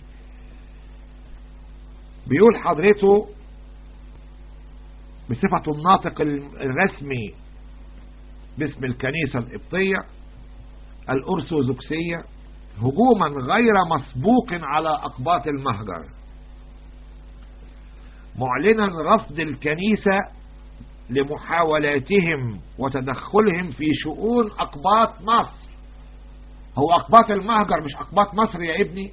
بيقول حضرته بصفة الناطق الرسمي باسم الكنيسة القبطية الأرثوذكسية هجوما غير مسبوق على أقباط المهجر معلنا رفض الكنيسة لمحاولاتهم وتدخلهم في شؤون أقباط مصر هو أقباط المهجر مش أقباط مصر يا ابني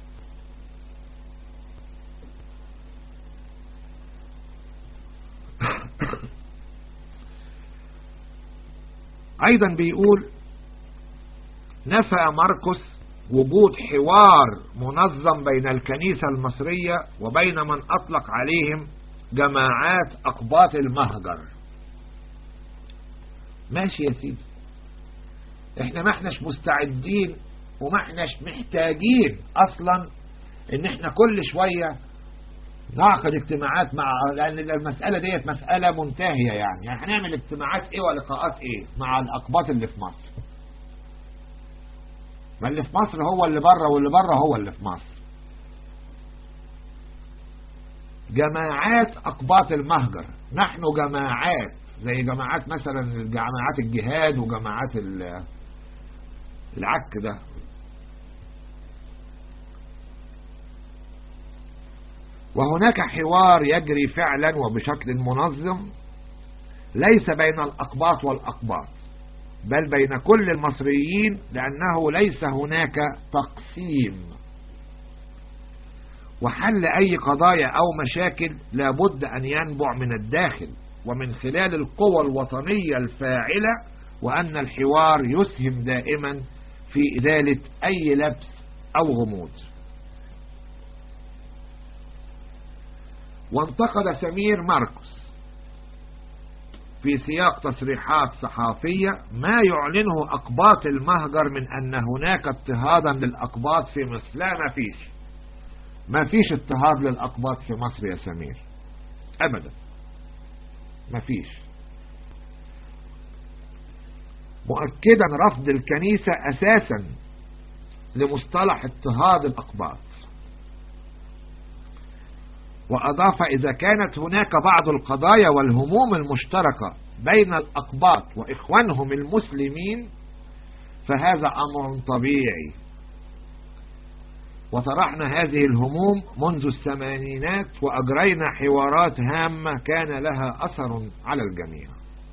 أيضا بيقول نفى ماركوس وجود حوار منظم بين الكنيسة المصرية وبين من أطلق عليهم جماعات أقباط المهجر ماشي يا سيدي احنا ما احناش مستعدين وما احناش محتاجين اصلا ان احنا كل شوية نعقد اجتماعات مع لان المسألة ديت مسألة منتهية يعني يعني هنعمل اجتماعات ايه ولقاءات ايه مع الاقباط اللي في مصر ما اللي في مصر هو اللي بره واللي بره هو اللي في مصر جماعات أقباط المهجر نحن جماعات زي جماعات مثلا جماعات الجهاد وجماعات العك ده وهناك حوار يجري فعلا وبشكل منظم ليس بين الأقباط والأقباط بل بين كل المصريين لأنه ليس هناك تقسيم وحل أي قضايا أو مشاكل لابد أن ينبع من الداخل ومن خلال القوى الوطنية الفاعلة وأن الحوار يسهم دائما في إزالة أي لبس أو غموض وانتقد سمير ماركوس في سياق تصريحات صحافية ما يعلنه أقباط المهجر من أن هناك اضطهادا للأقباط في مصر لا ما فيش ما فيش اضطهاد للأقباط في مصر يا سمير أبدا ما فيش مؤكدا رفض الكنيسة أساسا لمصطلح اضطهاد الأقباط وأضاف إذا كانت هناك بعض القضايا والهموم المشتركة بين الأقباط وإخوانهم المسلمين فهذا أمر طبيعي وطرحنا هذه الهموم منذ الثمانينات وأجرينا حوارات هامة كان لها أثر على الجميع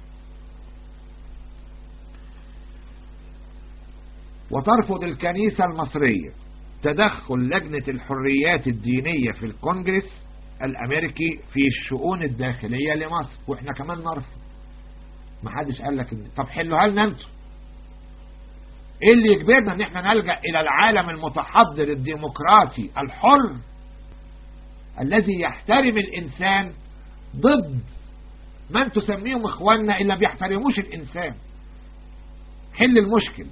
وترفض الكنيسة المصرية تدخل لجنة الحريات الدينية في الكونجرس الأمريكي في الشؤون الداخلية لمصر وإحنا كمان نرفض ما حدش قال لك طب حلوها لنا انتوا ايه اللي يجبرنا ان احنا نلجأ الى العالم المتحضر الديمقراطي الحر الذي يحترم الانسان ضد من تسميهم اخواننا اللي ما بيحترموش الانسان حل المشكل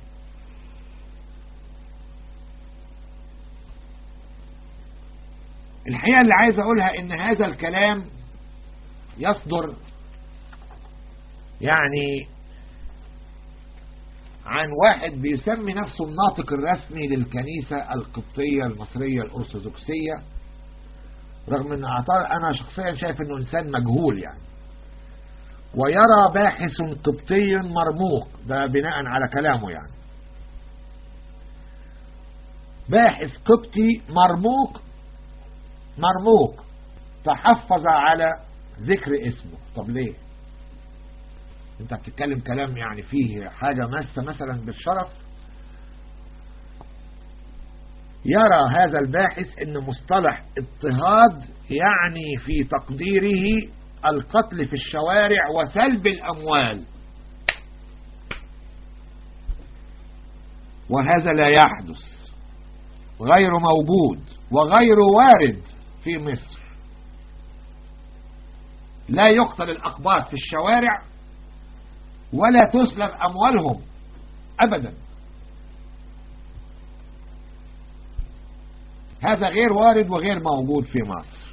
الحقيقة اللي عايز اقولها ان هذا الكلام يصدر يعني عن واحد بيسمي نفسه الناطق الرسمي للكنيسة القبطية المصرية الأرثوذكسية رغم ان انا شخصيا شايف انه انسان مجهول يعني ويرى باحث قبطي مرموق ده بناء على كلامه يعني باحث قبطي مرموق مرموق تحفظ على ذكر اسمه طب ليه انت بتتكلم كلام يعني فيه حاجة ماسة مثلا بالشرف يرى هذا الباحث ان مصطلح اضطهاد يعني في تقديره القتل في الشوارع وسلب الاموال وهذا لا يحدث غير موجود وغير وارد في مصر لا يقتل الأقباط في الشوارع ولا تسلب أموالهم أبدا هذا غير وارد وغير موجود في مصر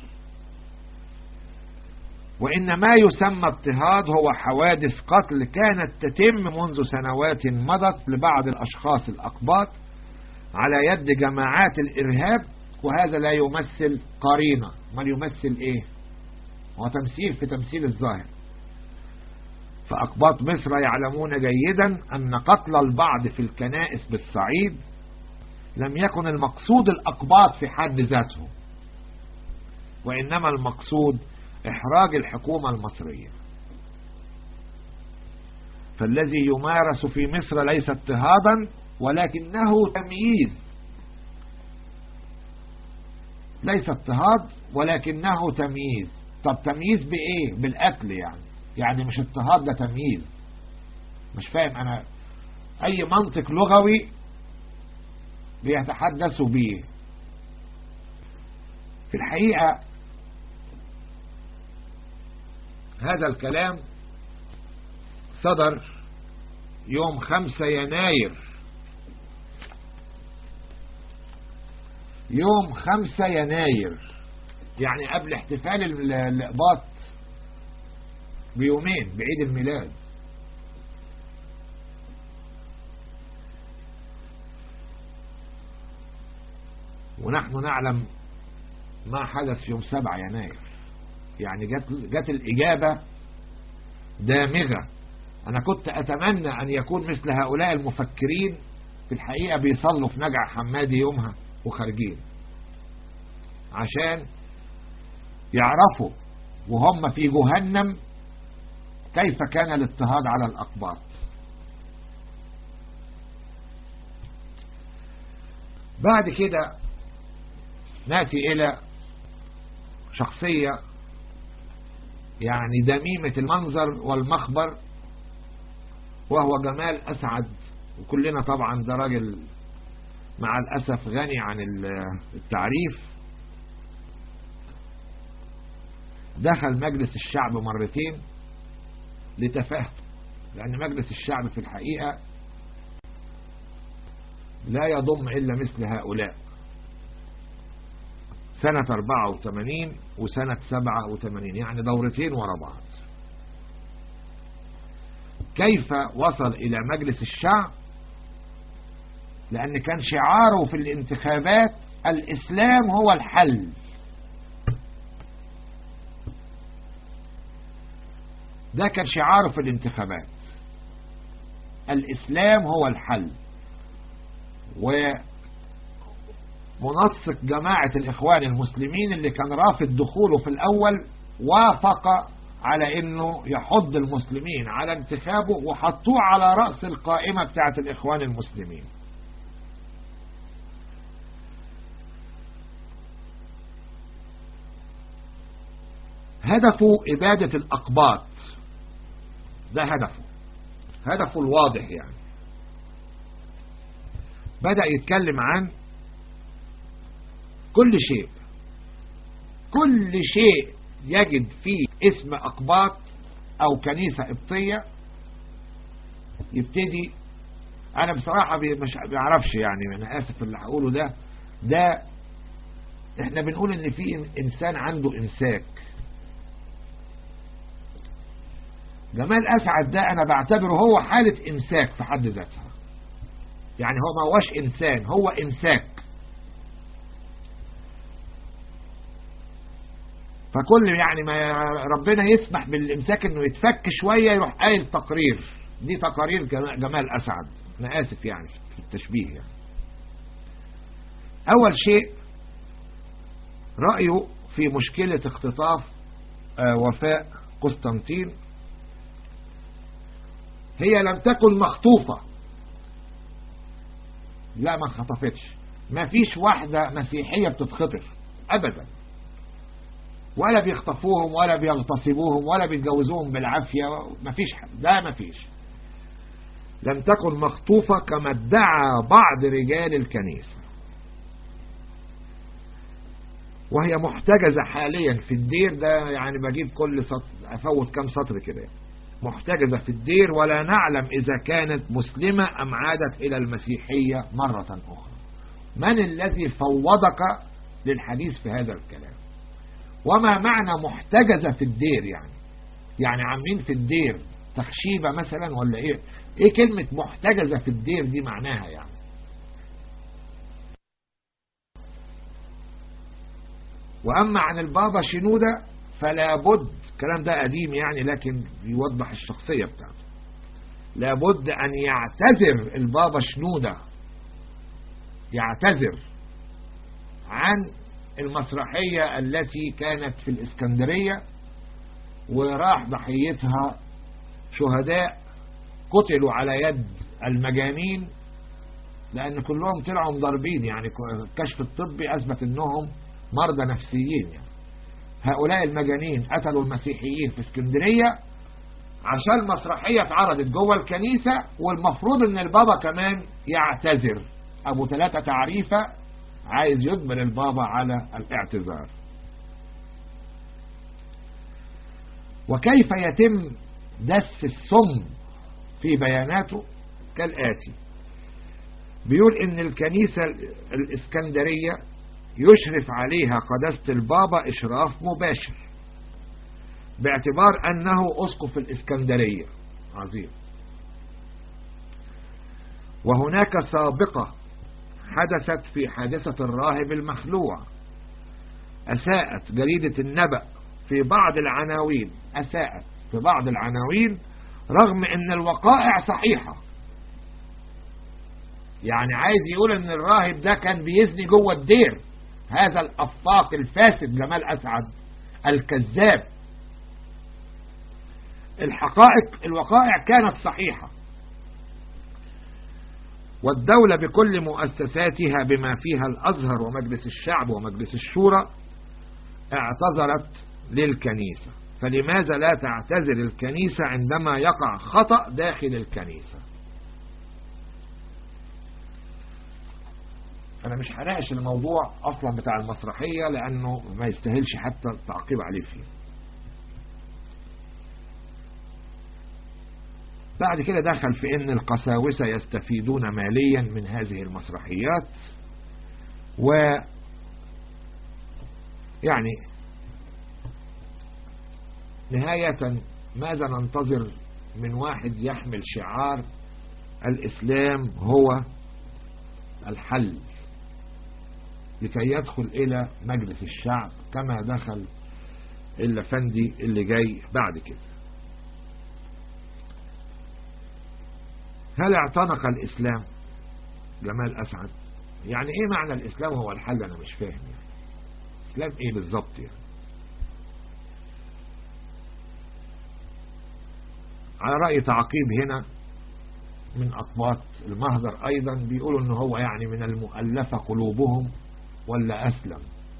وإن ما يسمى اضطهاد هو حوادث قتل كانت تتم منذ سنوات مضت لبعض الأشخاص الأقباط على يد جماعات الإرهاب وهذا لا يمثل قرينة ما يمثل إيه هو تمثيل في تمثيل الظاهر فأقباط مصر يعلمون جيدا أن قتل البعض في الكنائس بالصعيد لم يكن المقصود الأقباط في حد ذاته وإنما المقصود إحراج الحكومة المصرية فالذي يمارس في مصر ليس اضطهادا ولكنه تمييز ليس اضطهاد ولكنه تمييز طب تمييز بإيه بالأكل يعني يعني مش اضطهاد ده تمييز مش فاهم أنا أي منطق لغوي بيتحدث به في الحقيقة هذا الكلام صدر يوم خمسة يناير يوم خمسة يناير يعني قبل احتفال الإقباط بيومين بعيد الميلاد ونحن نعلم ما حدث يوم سبعة يناير يعني جت, جت الإجابة دامغة أنا كنت أتمنى أن يكون مثل هؤلاء المفكرين في الحقيقة بيصلوا في نجع حمادي يومها وخارجين عشان يعرفوا وهم في جهنم كيف كان الاضطهاد على الأقباط بعد كده ناتي إلى شخصية يعني دميمة المنظر والمخبر وهو جمال أسعد وكلنا طبعا ده راجل مع الأسف غني عن التعريف دخل مجلس الشعب مرتين لتفاهته لأن مجلس الشعب في الحقيقة لا يضم إلا مثل هؤلاء سنة 84 وسنة 87 يعني دورتين ورا بعض كيف وصل إلى مجلس الشعب لأن كان شعاره في الانتخابات الإسلام هو الحل ده كان شعاره في الانتخابات الإسلام هو الحل ومنسق جماعة الإخوان المسلمين اللي كان رافض دخوله في الأول وافق على انه يحض المسلمين على انتخابه وحطوه على رأس القائمة بتاعة الإخوان المسلمين هدفه إبادة الأقباط ده هدفه هدفه الواضح يعني بدأ يتكلم عن كل شيء كل شيء يجد فيه اسم أقباط أو كنيسة قبطية يبتدي أنا بصراحة مش بعرفش يعني أنا آسف اللي هقوله ده ده احنا بنقول ان في انسان عنده امساك جمال أسعد ده أنا بعتبره هو حالة إمساك في حد ذاتها يعني هو ما هوش إنسان هو إمساك فكل يعني ما ربنا يسمح بالإمساك إنه يتفك شوية يروح قايل تقرير دي تقارير جمال أسعد أنا آسف يعني في التشبيه يعني أول شيء رأيه في مشكلة اختطاف وفاء قسطنطين هي لم تكن مخطوفة لا ما خطفتش ما فيش واحدة مسيحية بتتخطف أبدا ولا بيخطفوهم ولا بيغتصبوهم ولا بيتجوزوهم بالعافية ما فيش ده ما فيش لم تكن مخطوفة كما ادعى بعض رجال الكنيسة وهي محتجزة حاليا في الدير ده يعني بجيب كل سطر افوت كام سطر كده محتجزة في الدير ولا نعلم إذا كانت مسلمة أم عادت إلى المسيحية مرة أخرى من الذي فوضك للحديث في هذا الكلام وما معنى محتجزة في الدير يعني يعني عاملين في الدير تخشيبة مثلا ولا إيه إيه كلمة محتجزة في الدير دي معناها يعني وأما عن البابا شنودة فلا بد الكلام ده قديم يعني لكن يوضح الشخصية بتاعته لابد أن يعتذر البابا شنودة يعتذر عن المسرحية التي كانت في الإسكندرية وراح ضحيتها شهداء قتلوا على يد المجانين لأن كلهم طلعوا مضربين يعني الكشف الطبي أثبت أنهم مرضى نفسيين يعني هؤلاء المجانين قتلوا المسيحيين في اسكندرية عشان المسرحية اتعرضت جوه الكنيسة والمفروض ان البابا كمان يعتذر ابو ثلاثة تعريفة عايز يجبر البابا على الاعتذار وكيف يتم دس السم في بياناته كالآتي بيقول ان الكنيسة الاسكندرية يشرف عليها قداسة البابا اشراف مباشر باعتبار انه اسقف الاسكندرية عظيم وهناك سابقة حدثت في حادثة الراهب المخلوع أساءت جريدة النبأ في بعض العناوين أساءت في بعض العناوين رغم ان الوقائع صحيحة يعني عايز يقول ان الراهب ده كان بيزني جوه الدير هذا الافاق الفاسد جمال اسعد الكذاب الحقائق الوقائع كانت صحيحة والدولة بكل مؤسساتها بما فيها الأزهر ومجلس الشعب ومجلس الشورى اعتذرت للكنيسة فلماذا لا تعتذر الكنيسة عندما يقع خطأ داخل الكنيسة أنا مش هناقش الموضوع أصلا بتاع المسرحية لأنه ما يستاهلش حتى التعقيب عليه فيه بعد كده دخل في ان القساوسة يستفيدون ماليا من هذه المسرحيات و يعني نهاية ماذا ننتظر من واحد يحمل شعار الإسلام هو الحل لكي يدخل إلى مجلس الشعب كما دخل الأفندي اللي جاي بعد كده هل اعتنق الإسلام جمال أسعد يعني ايه معنى الإسلام هو الحل أنا مش فاهم يعني إسلام ايه بالظبط يعني على رأي تعقيب هنا من أطباط المهدر أيضا بيقولوا أنه هو يعني من المؤلفة قلوبهم ولا أسلم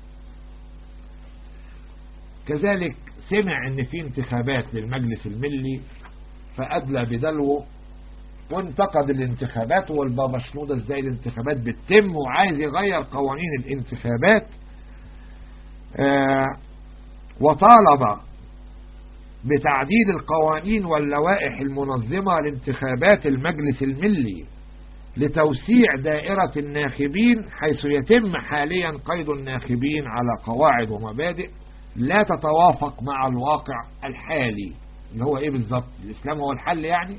كذلك سمع أن في انتخابات للمجلس الملي فأدلى بدلوه وانتقد الانتخابات والبابا شنودة ازاي الانتخابات بتتم وعايز يغير قوانين الانتخابات آه وطالب بتعديل القوانين واللوائح المنظمة لانتخابات المجلس الملي لتوسيع دائرة الناخبين حيث يتم حاليا قيد الناخبين على قواعد ومبادئ لا تتوافق مع الواقع الحالي اللي هو ايه بالظبط الاسلام هو الحل يعني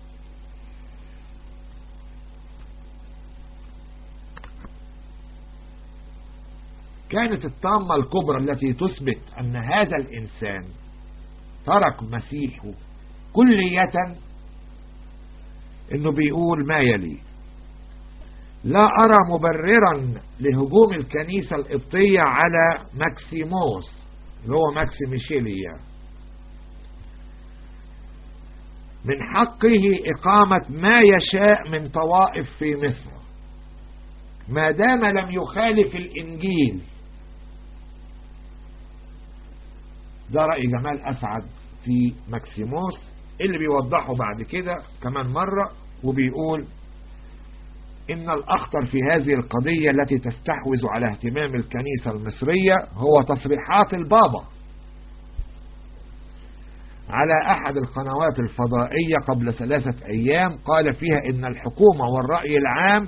كانت الطامة الكبرى التي تثبت أن هذا الإنسان ترك مسيحه كلية انه بيقول ما يلي لا ارى مبررا لهجوم الكنيسة القبطية على ماكسيموس اللي هو ماكسي ميشيليا من حقه إقامة ما يشاء من طوائف في مصر ما دام لم يخالف الإنجيل ده رأي جمال أسعد في ماكسيموس اللي بيوضحه بعد كده كمان مرة وبيقول إن الأخطر في هذه القضية التي تستحوذ على اهتمام الكنيسة المصرية هو تصريحات البابا على أحد القنوات الفضائية قبل ثلاثة أيام قال فيها إن الحكومة والرأي العام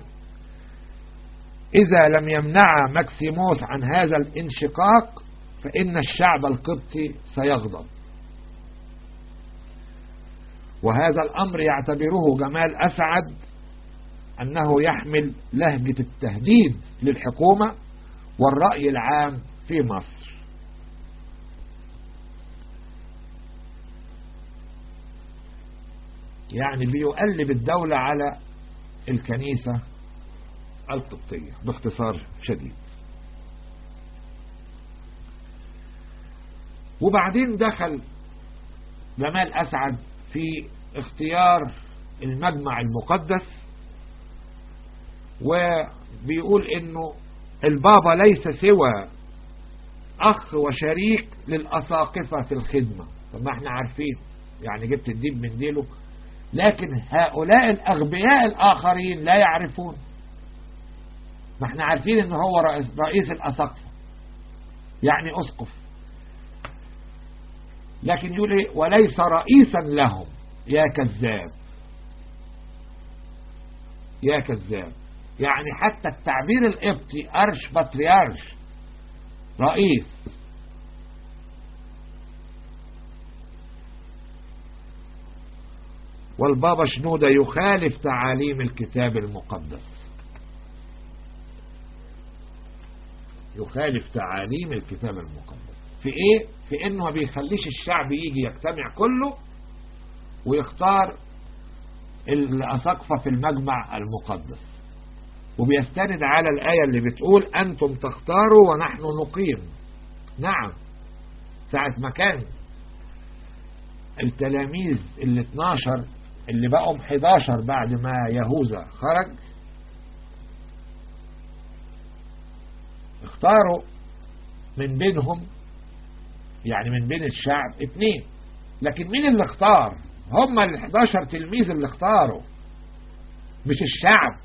إذا لم يمنع ماكسيموس عن هذا الانشقاق فإن الشعب القبطي سيغضب وهذا الأمر يعتبره جمال أسعد أنه يحمل لهجة التهديد للحكومة والرأي العام في مصر يعني بيقلب الدولة على الكنيسة القبطية باختصار شديد وبعدين دخل جمال أسعد في اختيار المجمع المقدس وبيقول انه البابا ليس سوى اخ وشريك للاساقفة في الخدمة طب ما احنا عارفين يعني جبت الديب من ديله لكن هؤلاء الاغبياء الاخرين لا يعرفون ما احنا عارفين ان هو رئيس, رئيس الاساقفة يعني اسقف لكن يقول ايه وليس رئيسا لهم يا كذاب يا كذاب يعني حتى التعبير القبطي أرش بطريرش رئيس والبابا شنودة يخالف تعاليم الكتاب المقدس يخالف تعاليم الكتاب المقدس في ايه في انه ما بيخليش الشعب يجي يجتمع كله ويختار الأساقفة في المجمع المقدس وبيستند على الآية اللي بتقول أنتم تختاروا ونحن نقيم نعم ساعة ما كان التلاميذ اللي 12 اللي بقوا 11 بعد ما يهوذا خرج اختاروا من بينهم يعني من بين الشعب اتنين لكن مين اللي اختار هم ال 11 تلميذ اللي اختاروا مش الشعب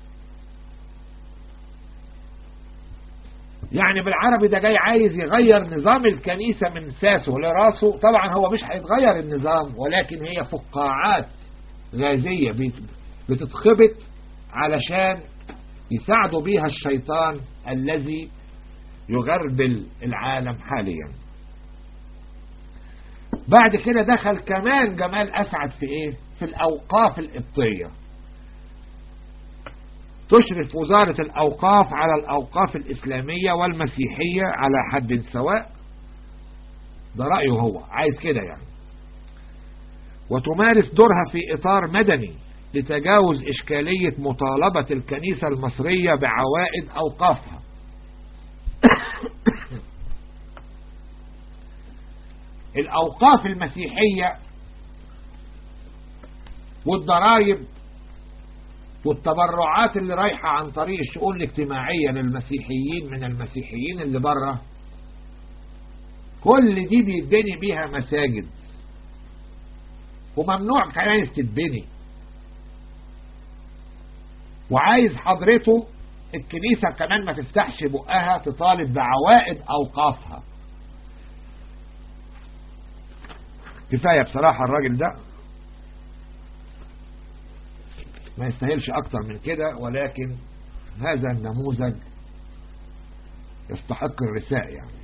يعني بالعربي ده جاي عايز يغير نظام الكنيسة من ساسه لراسه طبعا هو مش هيتغير النظام ولكن هي فقاعات غازية بتتخبط علشان يساعدوا بيها الشيطان الذي يغربل العالم حاليا بعد كده دخل كمان جمال أسعد في إيه في الأوقاف القبطية تشرف وزارة الأوقاف على الأوقاف الإسلامية والمسيحية على حد سواء ده رأيه هو عايز كده يعني وتمارس دورها في إطار مدني لتجاوز إشكالية مطالبة الكنيسة المصرية بعوائد أوقافها الأوقاف المسيحية والضرائب والتبرعات اللي رايحة عن طريق الشؤون الاجتماعية للمسيحيين من المسيحيين اللي بره كل دي بيتبني بيها مساجد وممنوع كنايس تتبني وعايز حضرته الكنيسة كمان ما تفتحش بقها تطالب بعوائد أوقافها كفاية بصراحة الراجل ده ما يستاهلش أكتر من كده ولكن هذا النموذج يستحق الرساء يعني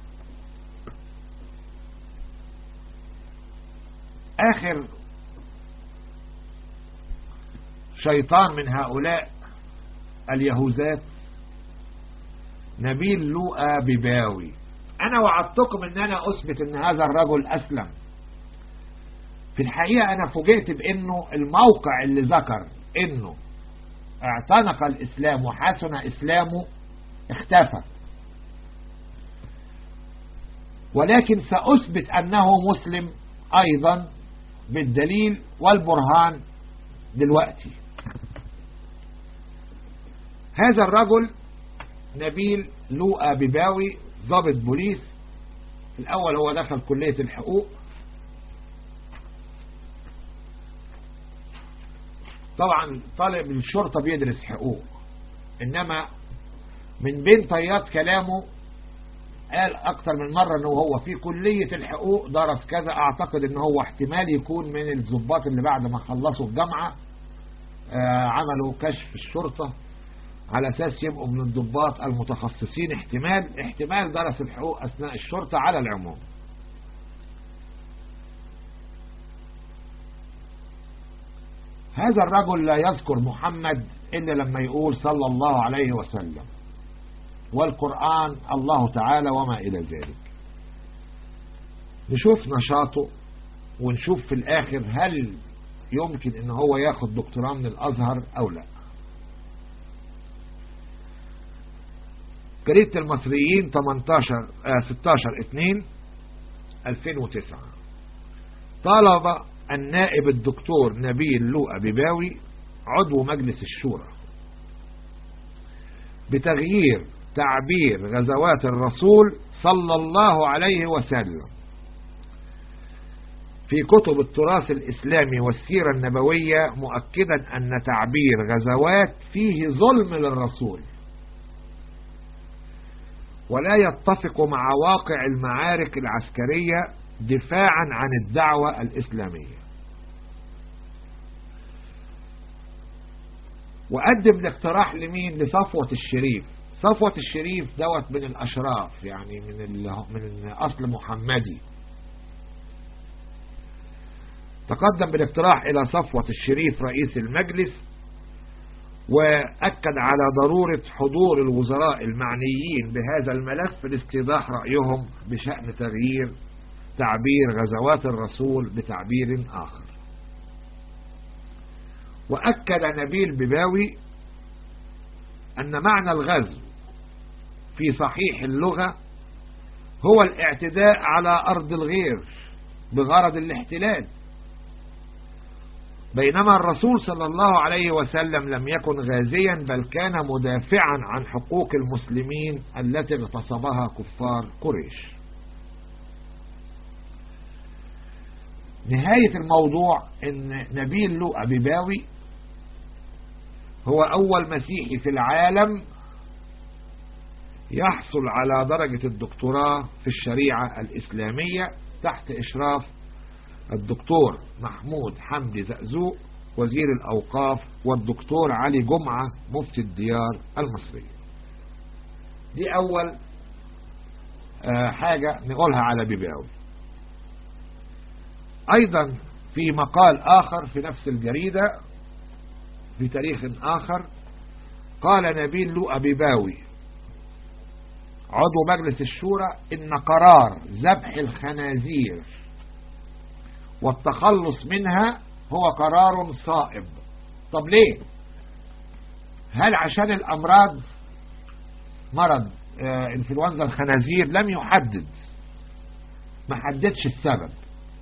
آخر شيطان من هؤلاء اليهوذات نبيل لوقا بباوي أنا وعدتكم أن أنا أثبت أن هذا الرجل أسلم في الحقيقة أنا فوجئت بأنه الموقع اللي ذكر أنه اعتنق الإسلام وحسن إسلامه اختفى ولكن سأثبت أنه مسلم أيضا بالدليل والبرهان دلوقتي هذا الرجل نبيل لوقا بباوي ضابط بوليس الأول هو دخل كلية الحقوق طبعا طالب الشرطة بيدرس حقوق إنما من بين طيات كلامه قال أكتر من مرة أنه هو في كلية الحقوق درس كذا أعتقد أنه هو احتمال يكون من الضباط اللي بعد ما خلصوا الجامعة عملوا كشف الشرطة على أساس يبقوا من الضباط المتخصصين احتمال احتمال درس الحقوق أثناء الشرطة على العموم هذا الرجل لا يذكر محمد إلا لما يقول صلى الله عليه وسلم والقرآن الله تعالى وما إلى ذلك نشوف نشاطه ونشوف في الآخر هل يمكن ان هو ياخد دكتوراه من الازهر او لا جريدة المصريين 18 آه 16 2 2009 طالب النائب الدكتور نبيل لوقا بباوي عضو مجلس الشورى بتغيير تعبير غزوات الرسول صلى الله عليه وسلم في كتب التراث الإسلامي والسيرة النبوية مؤكدا أن تعبير غزوات فيه ظلم للرسول ولا يتفق مع واقع المعارك العسكرية دفاعا عن الدعوة الإسلامية وقدم الاقتراح لمين لصفوة الشريف صفوة الشريف دوت من الأشراف يعني من من أصل محمدي تقدم بالاقتراح إلى صفوة الشريف رئيس المجلس وأكد على ضرورة حضور الوزراء المعنيين بهذا الملف لاستيضاح رأيهم بشأن تغيير تعبير غزوات الرسول بتعبير آخر وأكد نبيل بباوي أن معنى الغزو في صحيح اللغة هو الاعتداء على أرض الغير بغرض الاحتلال بينما الرسول صلى الله عليه وسلم لم يكن غازيا بل كان مدافعا عن حقوق المسلمين التي اغتصبها كفار قريش نهاية الموضوع ان نبيل لوقا بباوي هو اول مسيحي في العالم يحصل على درجة الدكتوراه في الشريعة الإسلامية تحت إشراف الدكتور محمود حمدي زقزوق وزير الأوقاف والدكتور علي جمعة مفتي الديار المصرية دي أول حاجة نقولها على بيباوي أيضا في مقال آخر في نفس الجريدة في تاريخ آخر قال نبيل لوقا بيباوي عضو مجلس الشورى إن قرار ذبح الخنازير والتخلص منها هو قرار صائب طب ليه هل عشان الأمراض مرض آه انفلونزا الخنازير لم يحدد ما حددش السبب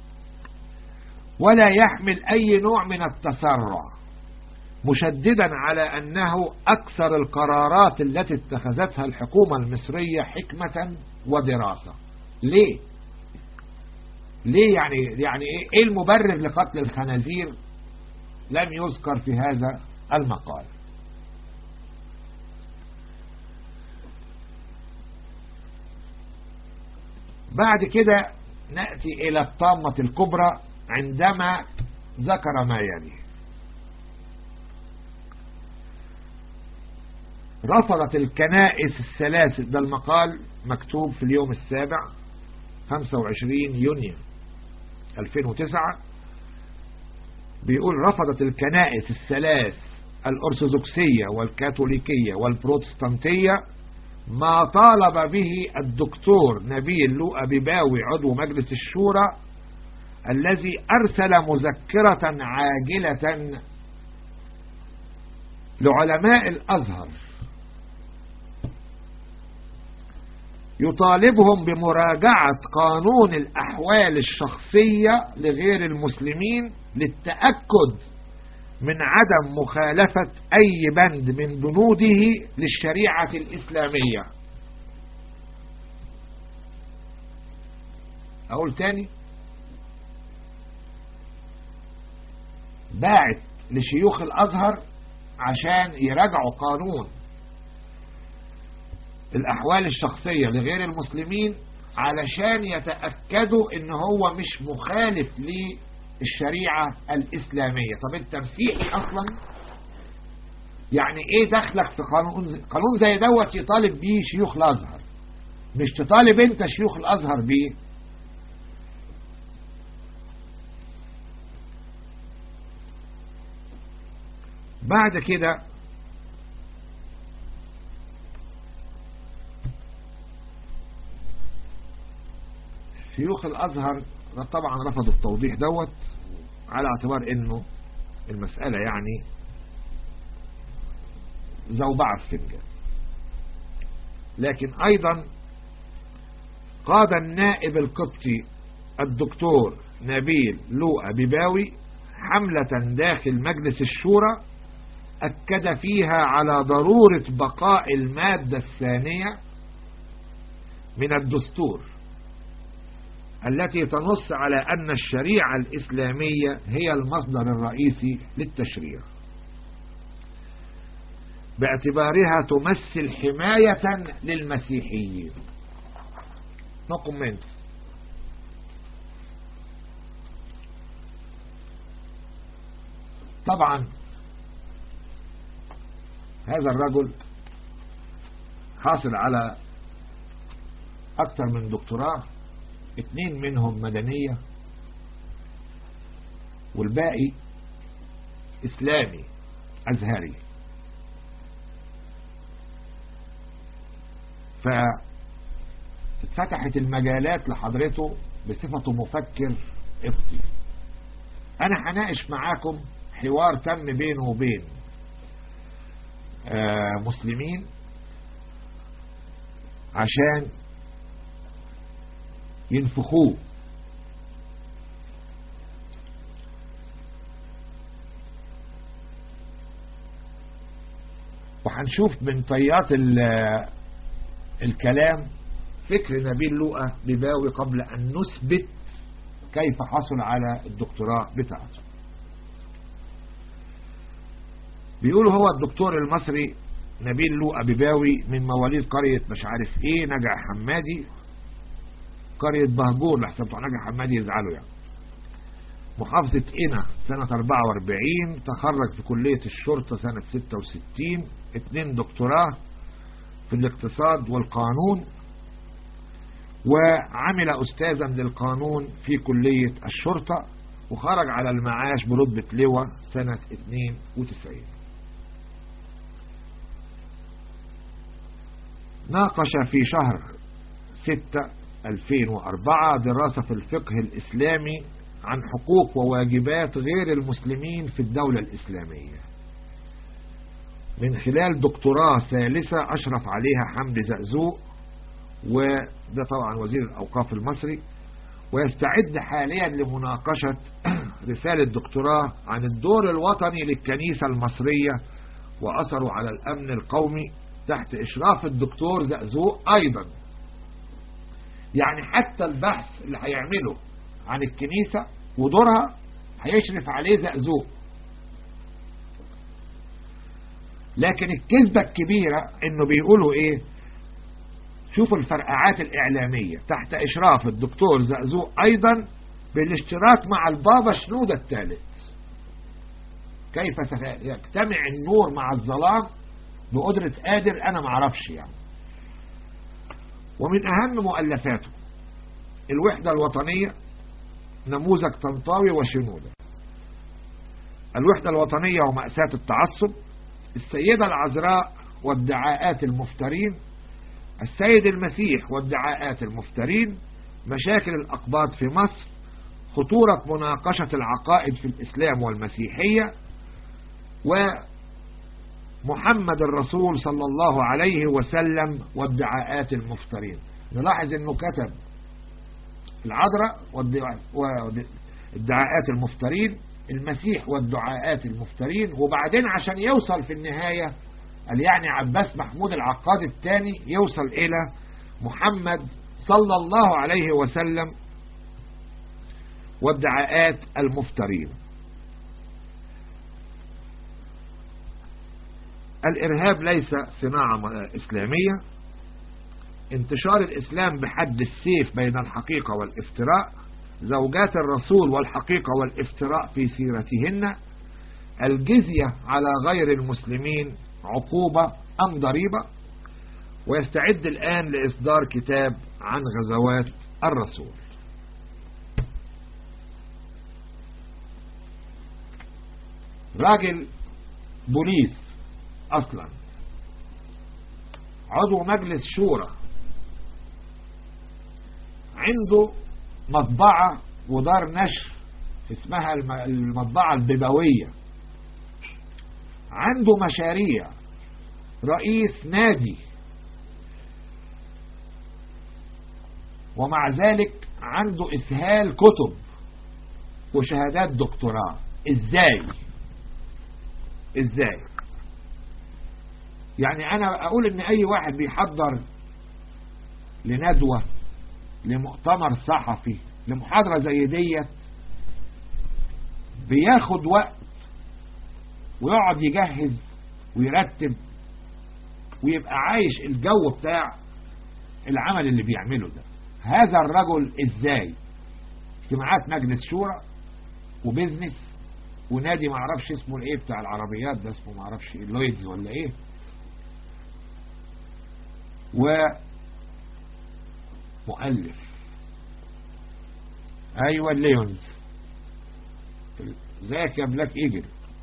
ولا يحمل أي نوع من التسرع مشددا على أنه أكثر القرارات التي اتخذتها الحكومة المصرية حكمة ودراسة ليه ليه يعني يعني ايه المبرر لقتل الخنازير لم يذكر في هذا المقال بعد كده نأتي إلى الطامة الكبرى عندما ذكر ما يلي رفضت الكنائس الثلاث ده المقال مكتوب في اليوم السابع 25 يونيو 2009 بيقول رفضت الكنائس الثلاث الأرثوذكسية والكاثوليكية والبروتستانتية ما طالب به الدكتور نبيل لوقا بباوي عضو مجلس الشورى الذي أرسل مذكرة عاجلة لعلماء الأزهر يطالبهم بمراجعة قانون الأحوال الشخصية لغير المسلمين للتأكد من عدم مخالفة أي بند من بنوده للشريعة الإسلامية أقول تاني باعت لشيوخ الأزهر عشان يراجعوا قانون الأحوال الشخصية لغير المسلمين علشان يتأكدوا ان هو مش مخالف للشريعة الإسلامية طب انت مسيحي أصلا يعني ايه دخلك في قانون قانون زي دوت يطالب بيه شيوخ الأزهر مش تطالب انت شيوخ الأزهر بيه بعد كده شيوخ الأزهر طبعا رفضوا التوضيح دوت على اعتبار انه المسألة يعني زوبعة الفنجان لكن ايضا قاد النائب القبطي الدكتور نبيل لوقا بباوي حملة داخل مجلس الشورى أكد فيها على ضرورة بقاء المادة الثانية من الدستور التي تنص على أن الشريعة الإسلامية هي المصدر الرئيسي للتشريع باعتبارها تمثل حماية للمسيحيين no comments طبعا هذا الرجل حاصل على أكثر من دكتوراه اثنين منهم مدنية والباقي إسلامي أزهري فاتفتحت المجالات لحضرته بصفته مفكر قبطي أنا هناقش معاكم حوار تم بينه وبين آه مسلمين عشان ينفخوه وهنشوف من طيات الكلام فكر نبيل لوقا بباوي قبل أن نثبت كيف حصل على الدكتوراه بتاعته بيقولوا هو الدكتور المصري نبيل لوقا بباوي من مواليد قرية مش عارف ايه نجع حمادي قرية بهجور لحسن بتوع نجع حمادي يزعلوا يعني محافظة قنا سنة 44 تخرج في كلية الشرطة سنة 66 اتنين دكتوراه في الاقتصاد والقانون وعمل أستاذا للقانون في كلية الشرطة وخرج على المعاش برتبة لواء سنة 92 ناقش في شهر 6 2004 دراسة في الفقه الإسلامي عن حقوق وواجبات غير المسلمين في الدولة الإسلامية من خلال دكتوراه ثالثة أشرف عليها حمد زقزوق وده طبعا وزير الأوقاف المصري ويستعد حاليا لمناقشة رسالة دكتوراه عن الدور الوطني للكنيسة المصرية وأثره على الأمن القومي تحت إشراف الدكتور زقزوق أيضا يعني حتى البحث اللي هيعمله عن الكنيسة ودورها هيشرف عليه زقزوق لكن الكذبة الكبيرة انه بيقولوا ايه شوفوا الفرقعات الاعلامية تحت اشراف الدكتور زقزوق ايضا بالاشتراك مع البابا شنودة الثالث كيف يجتمع النور مع الظلام بقدرة قادر انا معرفش يعني ومن اهم مؤلفاته الوحدة الوطنية نموذج طنطاوي وشنودة الوحدة الوطنية ومأساة التعصب السيدة العذراء وادعاءات المفترين السيد المسيح وادعاءات المفترين مشاكل الأقباط في مصر خطورة مناقشة العقائد في الإسلام والمسيحية ومحمد الرسول صلى الله عليه وسلم وادعاءات المفترين نلاحظ أنه كتب العذراء وادعاءات المفترين المسيح والدعاءات المفترين وبعدين عشان يوصل في النهاية قال يعني عباس محمود العقاد الثاني يوصل إلى محمد صلى الله عليه وسلم والدعاءات المفترين الإرهاب ليس صناعة إسلامية انتشار الإسلام بحد السيف بين الحقيقة والافتراء زوجات الرسول والحقيقة والافتراء في سيرتهن الجزية على غير المسلمين عقوبة أم ضريبة ويستعد الآن لإصدار كتاب عن غزوات الرسول راجل بوليس أصلا عضو مجلس شورى عنده مطبعة ودار نشر اسمها المطبعة البيبوية عنده مشاريع رئيس نادي ومع ذلك عنده إسهال كتب وشهادات دكتوراه ازاي ازاي يعني انا اقول ان اي واحد بيحضر لندوة لمؤتمر صحفي لمحاضرة زي ديت بياخد وقت ويقعد يجهز ويرتب ويبقى عايش الجو بتاع العمل اللي بيعمله ده هذا الرجل ازاي اجتماعات مجلس شورى وبزنس ونادي معرفش اسمه الايه بتاع العربيات ده اسمه معرفش ايه لويدز ولا ايه ومؤلف ايوه ليونز ذاك يا بلاك ايجل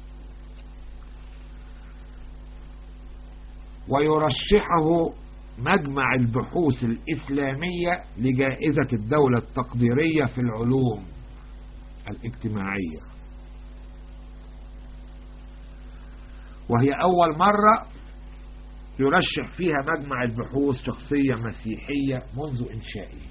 ويرشحه مجمع البحوث الإسلامية لجائزة الدولة التقديرية في العلوم الاجتماعية وهي أول مرة يرشح فيها مجمع البحوث شخصية مسيحية منذ إنشائه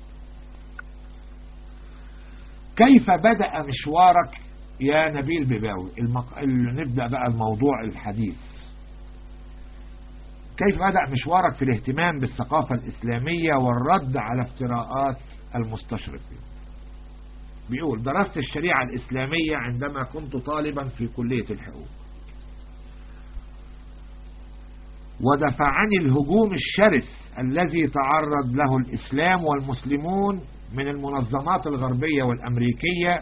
كيف بدأ مشوارك يا نبيل بباوي المق... نبدأ بقى الموضوع الحديث كيف بدأ مشوارك في الاهتمام بالثقافة الإسلامية والرد على افتراءات المستشرقين بيقول درست الشريعة الإسلامية عندما كنت طالبا في كلية الحقوق ودفعني الهجوم الشرس الذي تعرض له الإسلام والمسلمون من المنظمات الغربية والأمريكية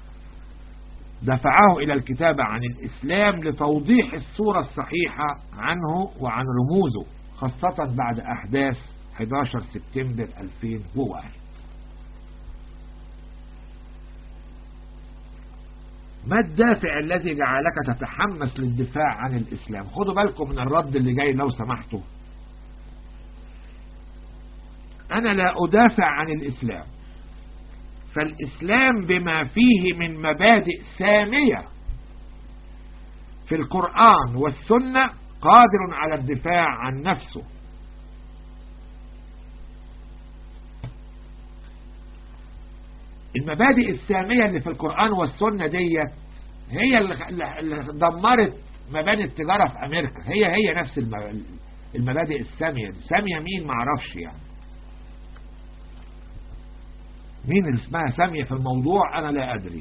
دفعه إلى الكتابة عن الإسلام لتوضيح الصورة الصحيحة عنه وعن رموزه خاصة بعد أحداث 11 سبتمبر 2001 ما الدافع الذي جعلك تتحمس للدفاع عن الإسلام خدوا بالكم من الرد اللي جاي لو سمحتوا أنا لا أدافع عن الإسلام فالإسلام بما فيه من مبادئ سامية في القرآن والسنة قادر على الدفاع عن نفسه المبادئ السامية اللي في القرآن والسنة ديت هي اللي دمرت مباني التجارة في أمريكا هي هي نفس المبادئ السامية سامية مين معرفش يعني مين اللي اسمها سامية في الموضوع أنا لا أدري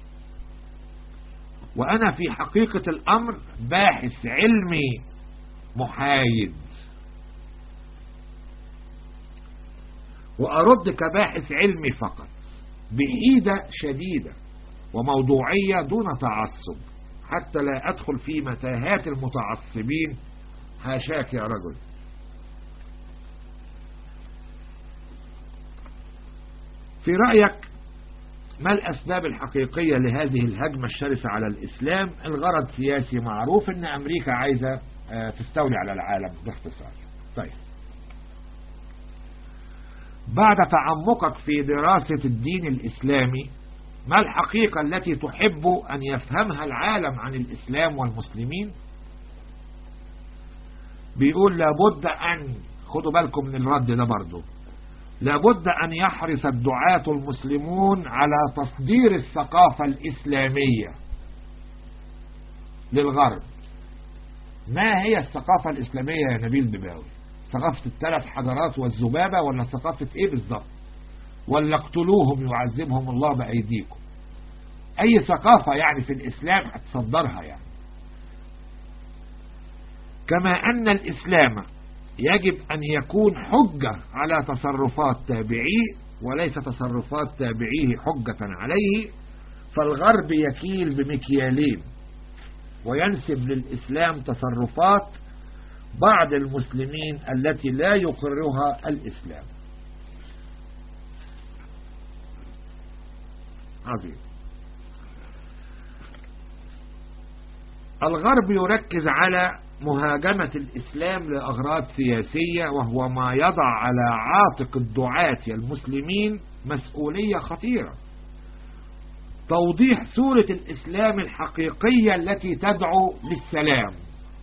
وأنا في حقيقة الأمر باحث علمي محايد وأرد كباحث علمي فقط بحيدة شديدة وموضوعية دون تعصب حتى لا أدخل في متاهات المتعصبين هاشاك يا رجل في رأيك ما الأسباب الحقيقية لهذه الهجمة الشرسة على الإسلام الغرض سياسي معروف أن أمريكا عايزة تستولي على العالم باختصار طيب بعد تعمقك في دراسة الدين الإسلامي ما الحقيقة التي تحب أن يفهمها العالم عن الإسلام والمسلمين بيقول لابد أن خدوا بالكم من الرد ده برضو لابد أن يحرص الدعاة المسلمون على تصدير الثقافة الإسلامية للغرب ما هي الثقافة الإسلامية يا نبيل بباوي ثقافة الثلاث حجرات والذبابة ولا ثقافة ايه بالظبط ولا اقتلوهم يعذبهم الله بأيديكم اي ثقافة يعني في الاسلام هتصدرها يعني كما ان الاسلام يجب ان يكون حجة على تصرفات تابعيه وليس تصرفات تابعيه حجة عليه فالغرب يكيل بمكيالين وينسب للإسلام تصرفات بعض المسلمين التي لا يقرها الإسلام عظيم الغرب يركز على مهاجمة الإسلام لأغراض سياسية وهو ما يضع على عاتق الدعاة المسلمين مسؤولية خطيرة توضيح سورة الإسلام الحقيقية التي تدعو للسلام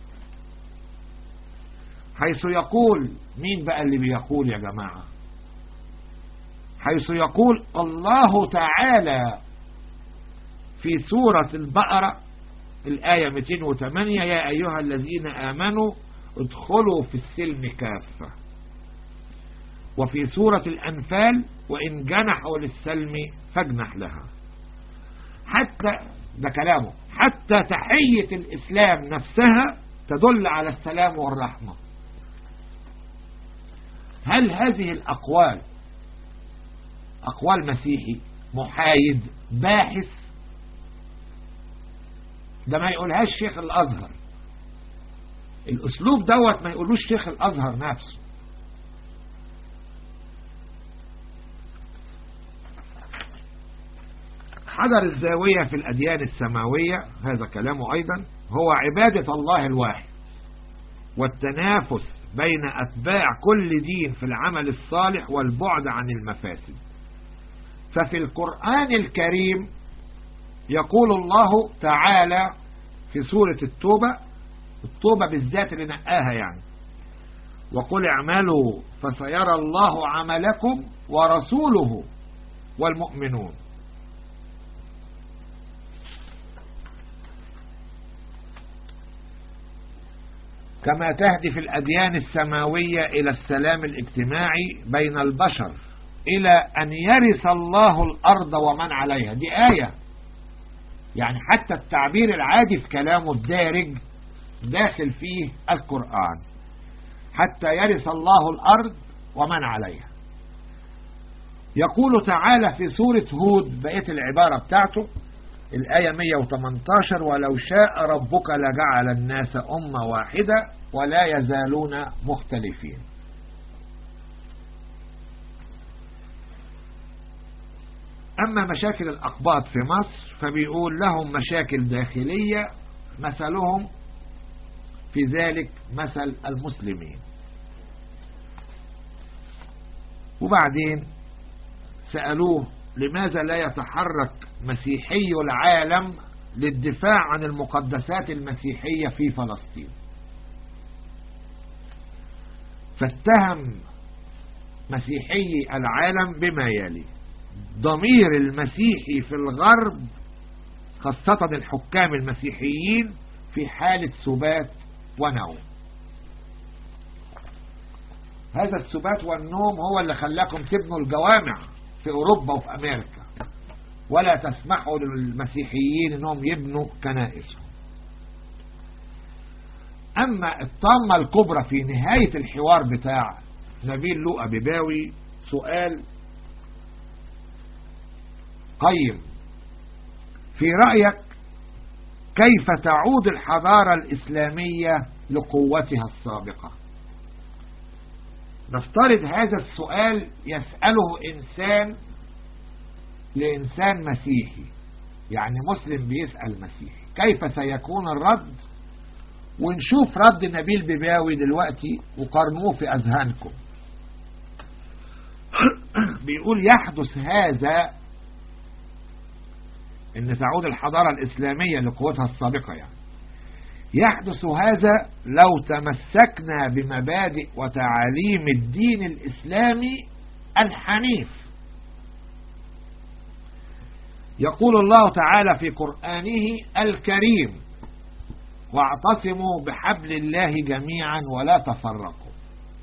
حيث يقول مين بقى اللي بيقول يا جماعة حيث يقول الله تعالى في سورة البقرة الآية 208 يا أيها الذين آمنوا ادخلوا في السلم كافة وفي سورة الأنفال وإن جنحوا للسلم فاجنح لها حتى ده كلامه حتى تحية الإسلام نفسها تدل على السلام والرحمة هل هذه الأقوال أقوال مسيحي محايد باحث ده ما يقولهاش شيخ الأزهر الأسلوب دوت ما يقولوش شيخ الأزهر نفسه حجر الزاوية في الأديان السماوية هذا كلامه أيضا هو عبادة الله الواحد والتنافس بين أتباع كل دين في العمل الصالح والبعد عن المفاسد ففي القرآن الكريم يقول الله تعالى في سورة التوبة التوبة بالذات اللي نقاها يعني وقل اعملوا فسيرى الله عملكم ورسوله والمؤمنون كما تهدف الأديان السماوية إلى السلام الاجتماعي بين البشر إلى أن يرث الله الأرض ومن عليها دي آية يعني حتى التعبير العادي في كلامه الدارج داخل فيه القرآن حتى يرث الله الأرض ومن عليها يقول تعالى في سورة هود بقية العبارة بتاعته الآية 118 ولو شاء ربك لجعل الناس أمة واحدة ولا يزالون مختلفين أما مشاكل الأقباط في مصر فبيقول لهم مشاكل داخلية مثلهم في ذلك مثل المسلمين وبعدين سألوه لماذا لا يتحرك مسيحي العالم للدفاع عن المقدسات المسيحية في فلسطين فاتهم مسيحي العالم بما يلي ضمير المسيحي في الغرب خاصة الحكام المسيحيين في حالة سبات ونوم هذا السبات والنوم هو اللي خلاكم تبنوا الجوامع في أوروبا وفي أمريكا ولا تسمحوا للمسيحيين أنهم يبنوا كنائسهم أما الطامة الكبرى في نهاية الحوار بتاع نبيل لوقا بباوي سؤال قيم في رأيك كيف تعود الحضارة الإسلامية لقوتها السابقة نفترض هذا السؤال يسأله إنسان لإنسان مسيحي يعني مسلم بيسأل مسيحي كيف سيكون الرد ونشوف رد نبيل بباوي دلوقتي وقارنوه في أذهانكم بيقول يحدث هذا ان تعود الحضارة الإسلامية لقوتها السابقة يعني يحدث هذا لو تمسكنا بمبادئ وتعاليم الدين الإسلامي الحنيف يقول الله تعالى في قرآنه الكريم واعتصموا بحبل الله جميعا ولا تفرقوا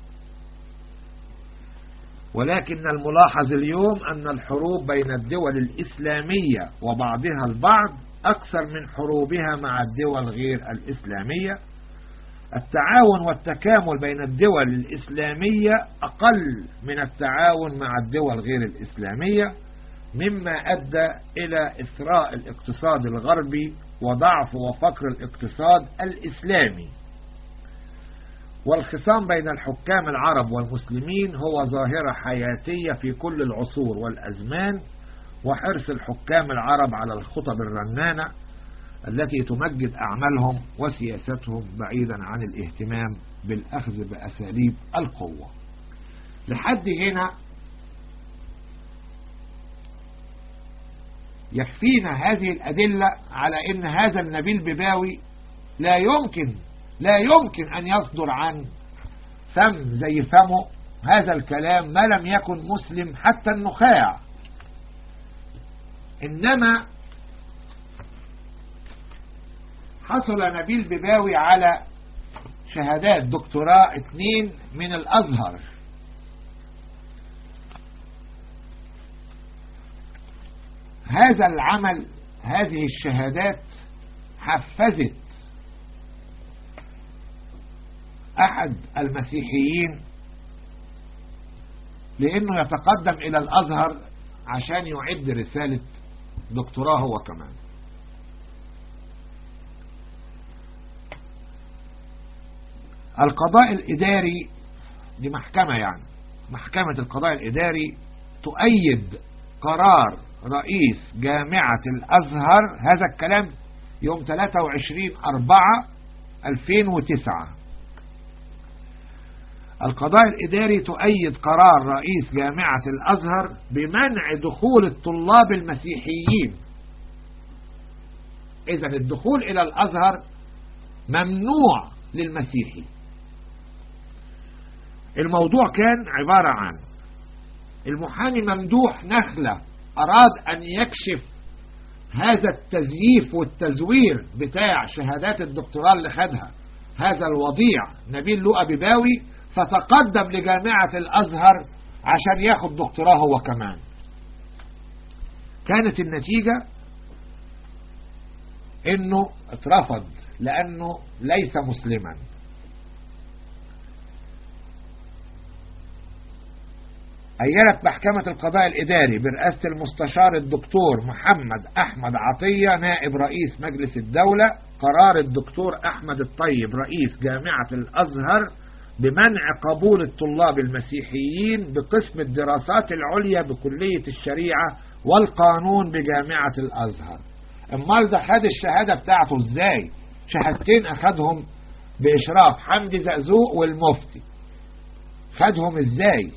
ولكن الملاحظ اليوم أن الحروب بين الدول الإسلامية وبعضها البعض أكثر من حروبها مع الدول غير الإسلامية التعاون والتكامل بين الدول الإسلامية أقل من التعاون مع الدول غير الإسلامية مما أدى إلى إثراء الاقتصاد الغربي وضعف وفقر الاقتصاد الإسلامي والخصام بين الحكام العرب والمسلمين هو ظاهرة حياتية في كل العصور والأزمان وحرص الحكام العرب على الخطب الرنانة التي تمجد أعمالهم وسياستهم بعيدا عن الاهتمام بالأخذ بأساليب القوة لحد هنا يكفينا هذه الأدلة على أن هذا النبيل بباوي لا يمكن لا يمكن أن يصدر عن فم زي فمه هذا الكلام ما لم يكن مسلم حتى النخاع إنما حصل نبيل بباوي على شهادات دكتوراه اتنين من الأزهر هذا العمل هذه الشهادات حفزت أحد المسيحيين لأنه يتقدم إلى الأزهر عشان يعد رسالة دكتوراه هو كمان القضاء الإداري دي محكمة يعني محكمة القضاء الإداري تؤيد قرار رئيس جامعة الأزهر هذا الكلام يوم 23 4 2009 القضاء الإداري تؤيد قرار رئيس جامعة الأزهر بمنع دخول الطلاب المسيحيين إذا الدخول إلى الأزهر ممنوع للمسيحي الموضوع كان عبارة عن المحامي ممدوح نخلة أراد أن يكشف هذا التزييف والتزوير بتاع شهادات الدكتوراه اللي خدها هذا الوضيع نبيل لؤى بباوي فتقدم لجامعة الأزهر عشان ياخد دكتوراه هو كمان كانت النتيجة انه اترفض لانه ليس مسلما أينت محكمة القضاء الإداري برئاسة المستشار الدكتور محمد أحمد عطية نائب رئيس مجلس الدولة قرار الدكتور أحمد الطيب رئيس جامعة الأزهر بمنع قبول الطلاب المسيحيين بقسم الدراسات العليا بكلية الشريعة والقانون بجامعة الأزهر امال ده خد الشهادة بتاعته ازاي شهادتين اخدهم بإشراف حمدي زقزوق والمفتي خدهم ازاي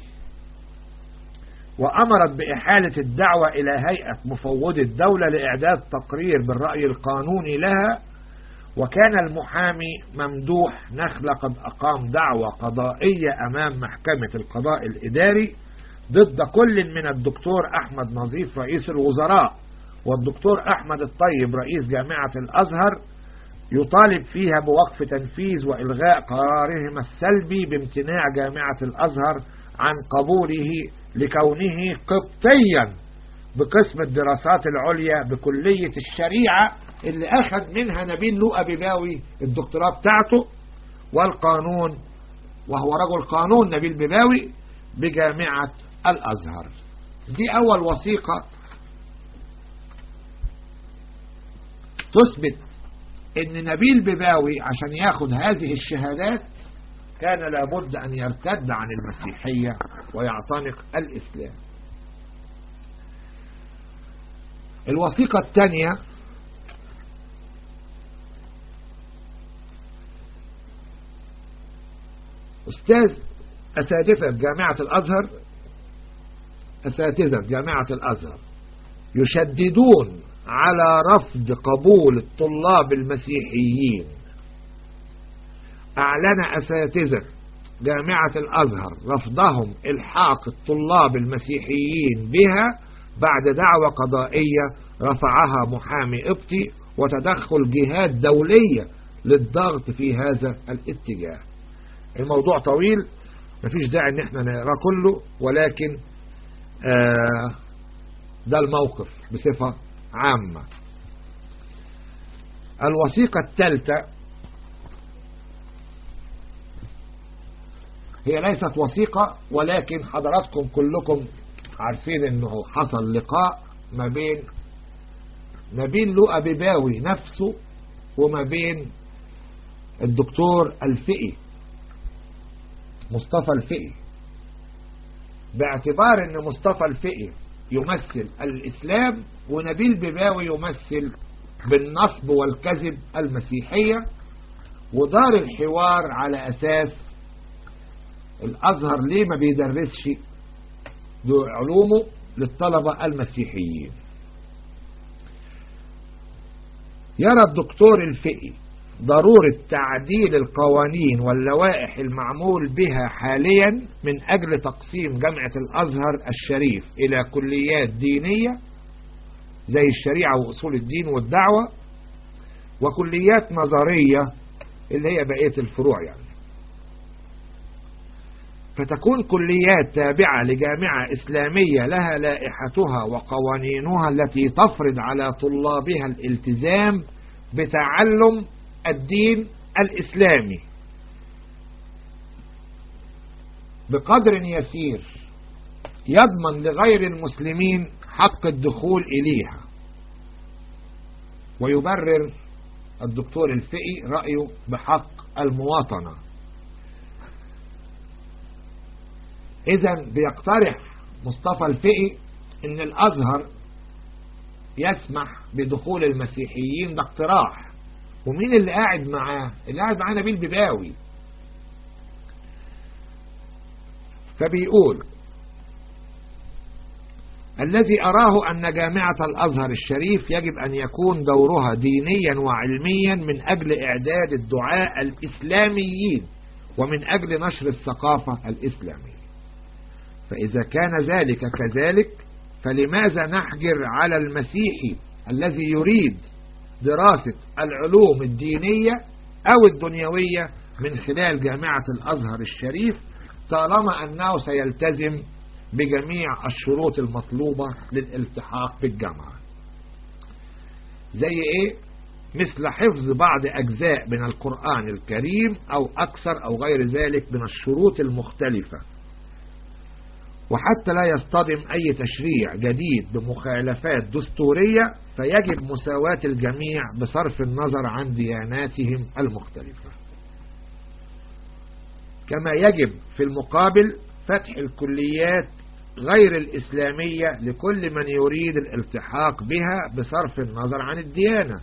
وأمرت بإحالة الدعوة إلى هيئة مفوض الدولة لإعداد تقرير بالرأي القانوني لها وكان المحامي ممدوح نخل قد أقام دعوة قضائية أمام محكمة القضاء الإداري ضد كل من الدكتور أحمد نظيف رئيس الوزراء والدكتور أحمد الطيب رئيس جامعة الأزهر يطالب فيها بوقف تنفيذ وإلغاء قرارهما السلبي بامتناع جامعة الأزهر عن قبوله لكونه قبطيا بقسم الدراسات العليا بكلية الشريعة اللي أخذ منها نبيل لؤى بباوي الدكتوراه بتاعته والقانون وهو رجل قانون نبيل بباوي بجامعة الأزهر دي أول وثيقة تثبت ان نبيل بباوي عشان ياخد هذه الشهادات كان لابد أن يرتد عن المسيحية ويعتنق الإسلام الوثيقة الثانية أستاذ أساتذة جامعة الأزهر أساتذة جامعة الأزهر يشددون على رفض قبول الطلاب المسيحيين أعلن أساتذة جامعة الأزهر رفضهم إلحاق الطلاب المسيحيين بها بعد دعوة قضائية رفعها محامي قبطي وتدخل جهات دولية للضغط في هذا الاتجاه الموضوع طويل مفيش داعي ان احنا نقرأ كله ولكن آه ده الموقف بصفة عامة الوثيقة الثالثة هي ليست وثيقة ولكن حضراتكم كلكم عارفين انه حصل لقاء ما بين نبيل لؤى بباوي نفسه وما بين الدكتور الفقي مصطفى الفقي باعتبار ان مصطفى الفقي يمثل الاسلام ونبيل بباوي يمثل بالنصب والكذب المسيحية ودار الحوار على اساس الازهر ليه ما بيدرسش علومه للطلبة المسيحيين يرى الدكتور الفقي ضرورة تعديل القوانين واللوائح المعمول بها حاليا من أجل تقسيم جامعة الأزهر الشريف إلى كليات دينية زي الشريعة وأصول الدين والدعوة وكليات نظرية اللي هي بقية الفروع يعني فتكون كليات تابعة لجامعة إسلامية لها لائحتها وقوانينها التي تفرض على طلابها الالتزام بتعلم الدين الإسلامي بقدر يسير يضمن لغير المسلمين حق الدخول إليها ويبرر الدكتور الفقي رأيه بحق المواطنة إذا بيقترح مصطفى الفقي إن الأزهر يسمح بدخول المسيحيين ده اقتراح ومين اللي قاعد معاه اللي قاعد معاه نبيل بباوي فبيقول الذي أراه أن جامعة الأزهر الشريف يجب أن يكون دورها دينيا وعلميا من أجل إعداد الدعاء الإسلاميين ومن أجل نشر الثقافة الإسلامية فإذا كان ذلك كذلك فلماذا نحجر على المسيحي الذي يريد دراسة العلوم الدينية أو الدنيوية من خلال جامعة الأزهر الشريف طالما أنه سيلتزم بجميع الشروط المطلوبة للالتحاق بالجامعة زي ايه مثل حفظ بعض أجزاء من القرآن الكريم أو أكثر أو غير ذلك من الشروط المختلفة وحتى لا يصطدم أي تشريع جديد بمخالفات دستورية فيجب مساواة الجميع بصرف النظر عن دياناتهم المختلفة كما يجب في المقابل فتح الكليات غير الإسلامية لكل من يريد الالتحاق بها بصرف النظر عن الديانة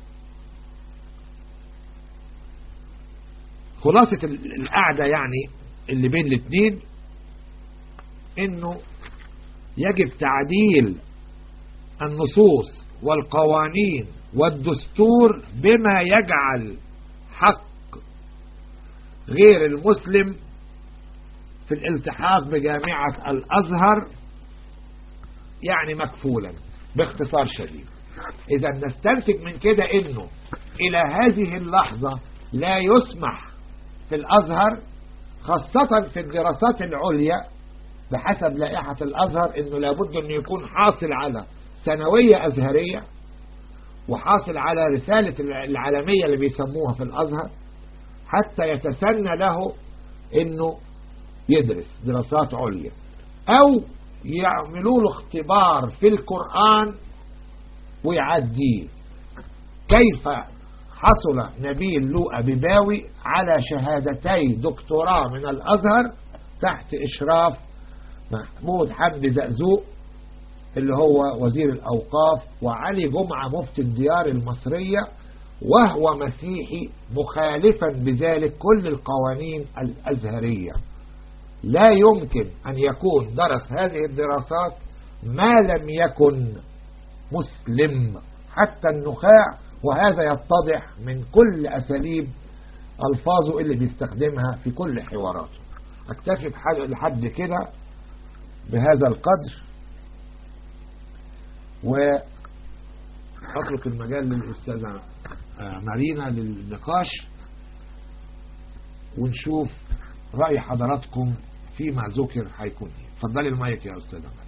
خلاصة القعدة يعني اللي بين الاثنين انه يجب تعديل النصوص والقوانين والدستور بما يجعل حق غير المسلم في الالتحاق بجامعة الأزهر يعني مكفولا باختصار شديد إذا نستنتج من كده إنه إلى هذه اللحظة لا يسمح في الأزهر خاصة في الدراسات العليا بحسب لائحة الأزهر إنه لابد أن يكون حاصل على ثانوية أزهرية وحاصل على رسالة العالمية اللي بيسموها في الأزهر حتى يتسنى له إنه يدرس دراسات عليا أو يعملوا له اختبار في القرآن ويعديه كيف حصل نبيل لوقا بباوي على شهادتي دكتوراه من الأزهر تحت إشراف محمود حمد زقزوق اللي هو وزير الأوقاف وعلي جمعة مفتي الديار المصرية وهو مسيحي مخالفا بذلك كل القوانين الأزهرية لا يمكن أن يكون درس هذه الدراسات ما لم يكن مسلم حتى النخاع وهذا يتضح من كل أساليب ألفاظه اللي بيستخدمها في كل حواراته أكتفي لحد كده بهذا القدر وأترك المجال للأستاذة مارينا للنقاش ونشوف رأي حضراتكم فيما ذكر هيكون ايه اتفضلي المايك يا أستاذة مارينا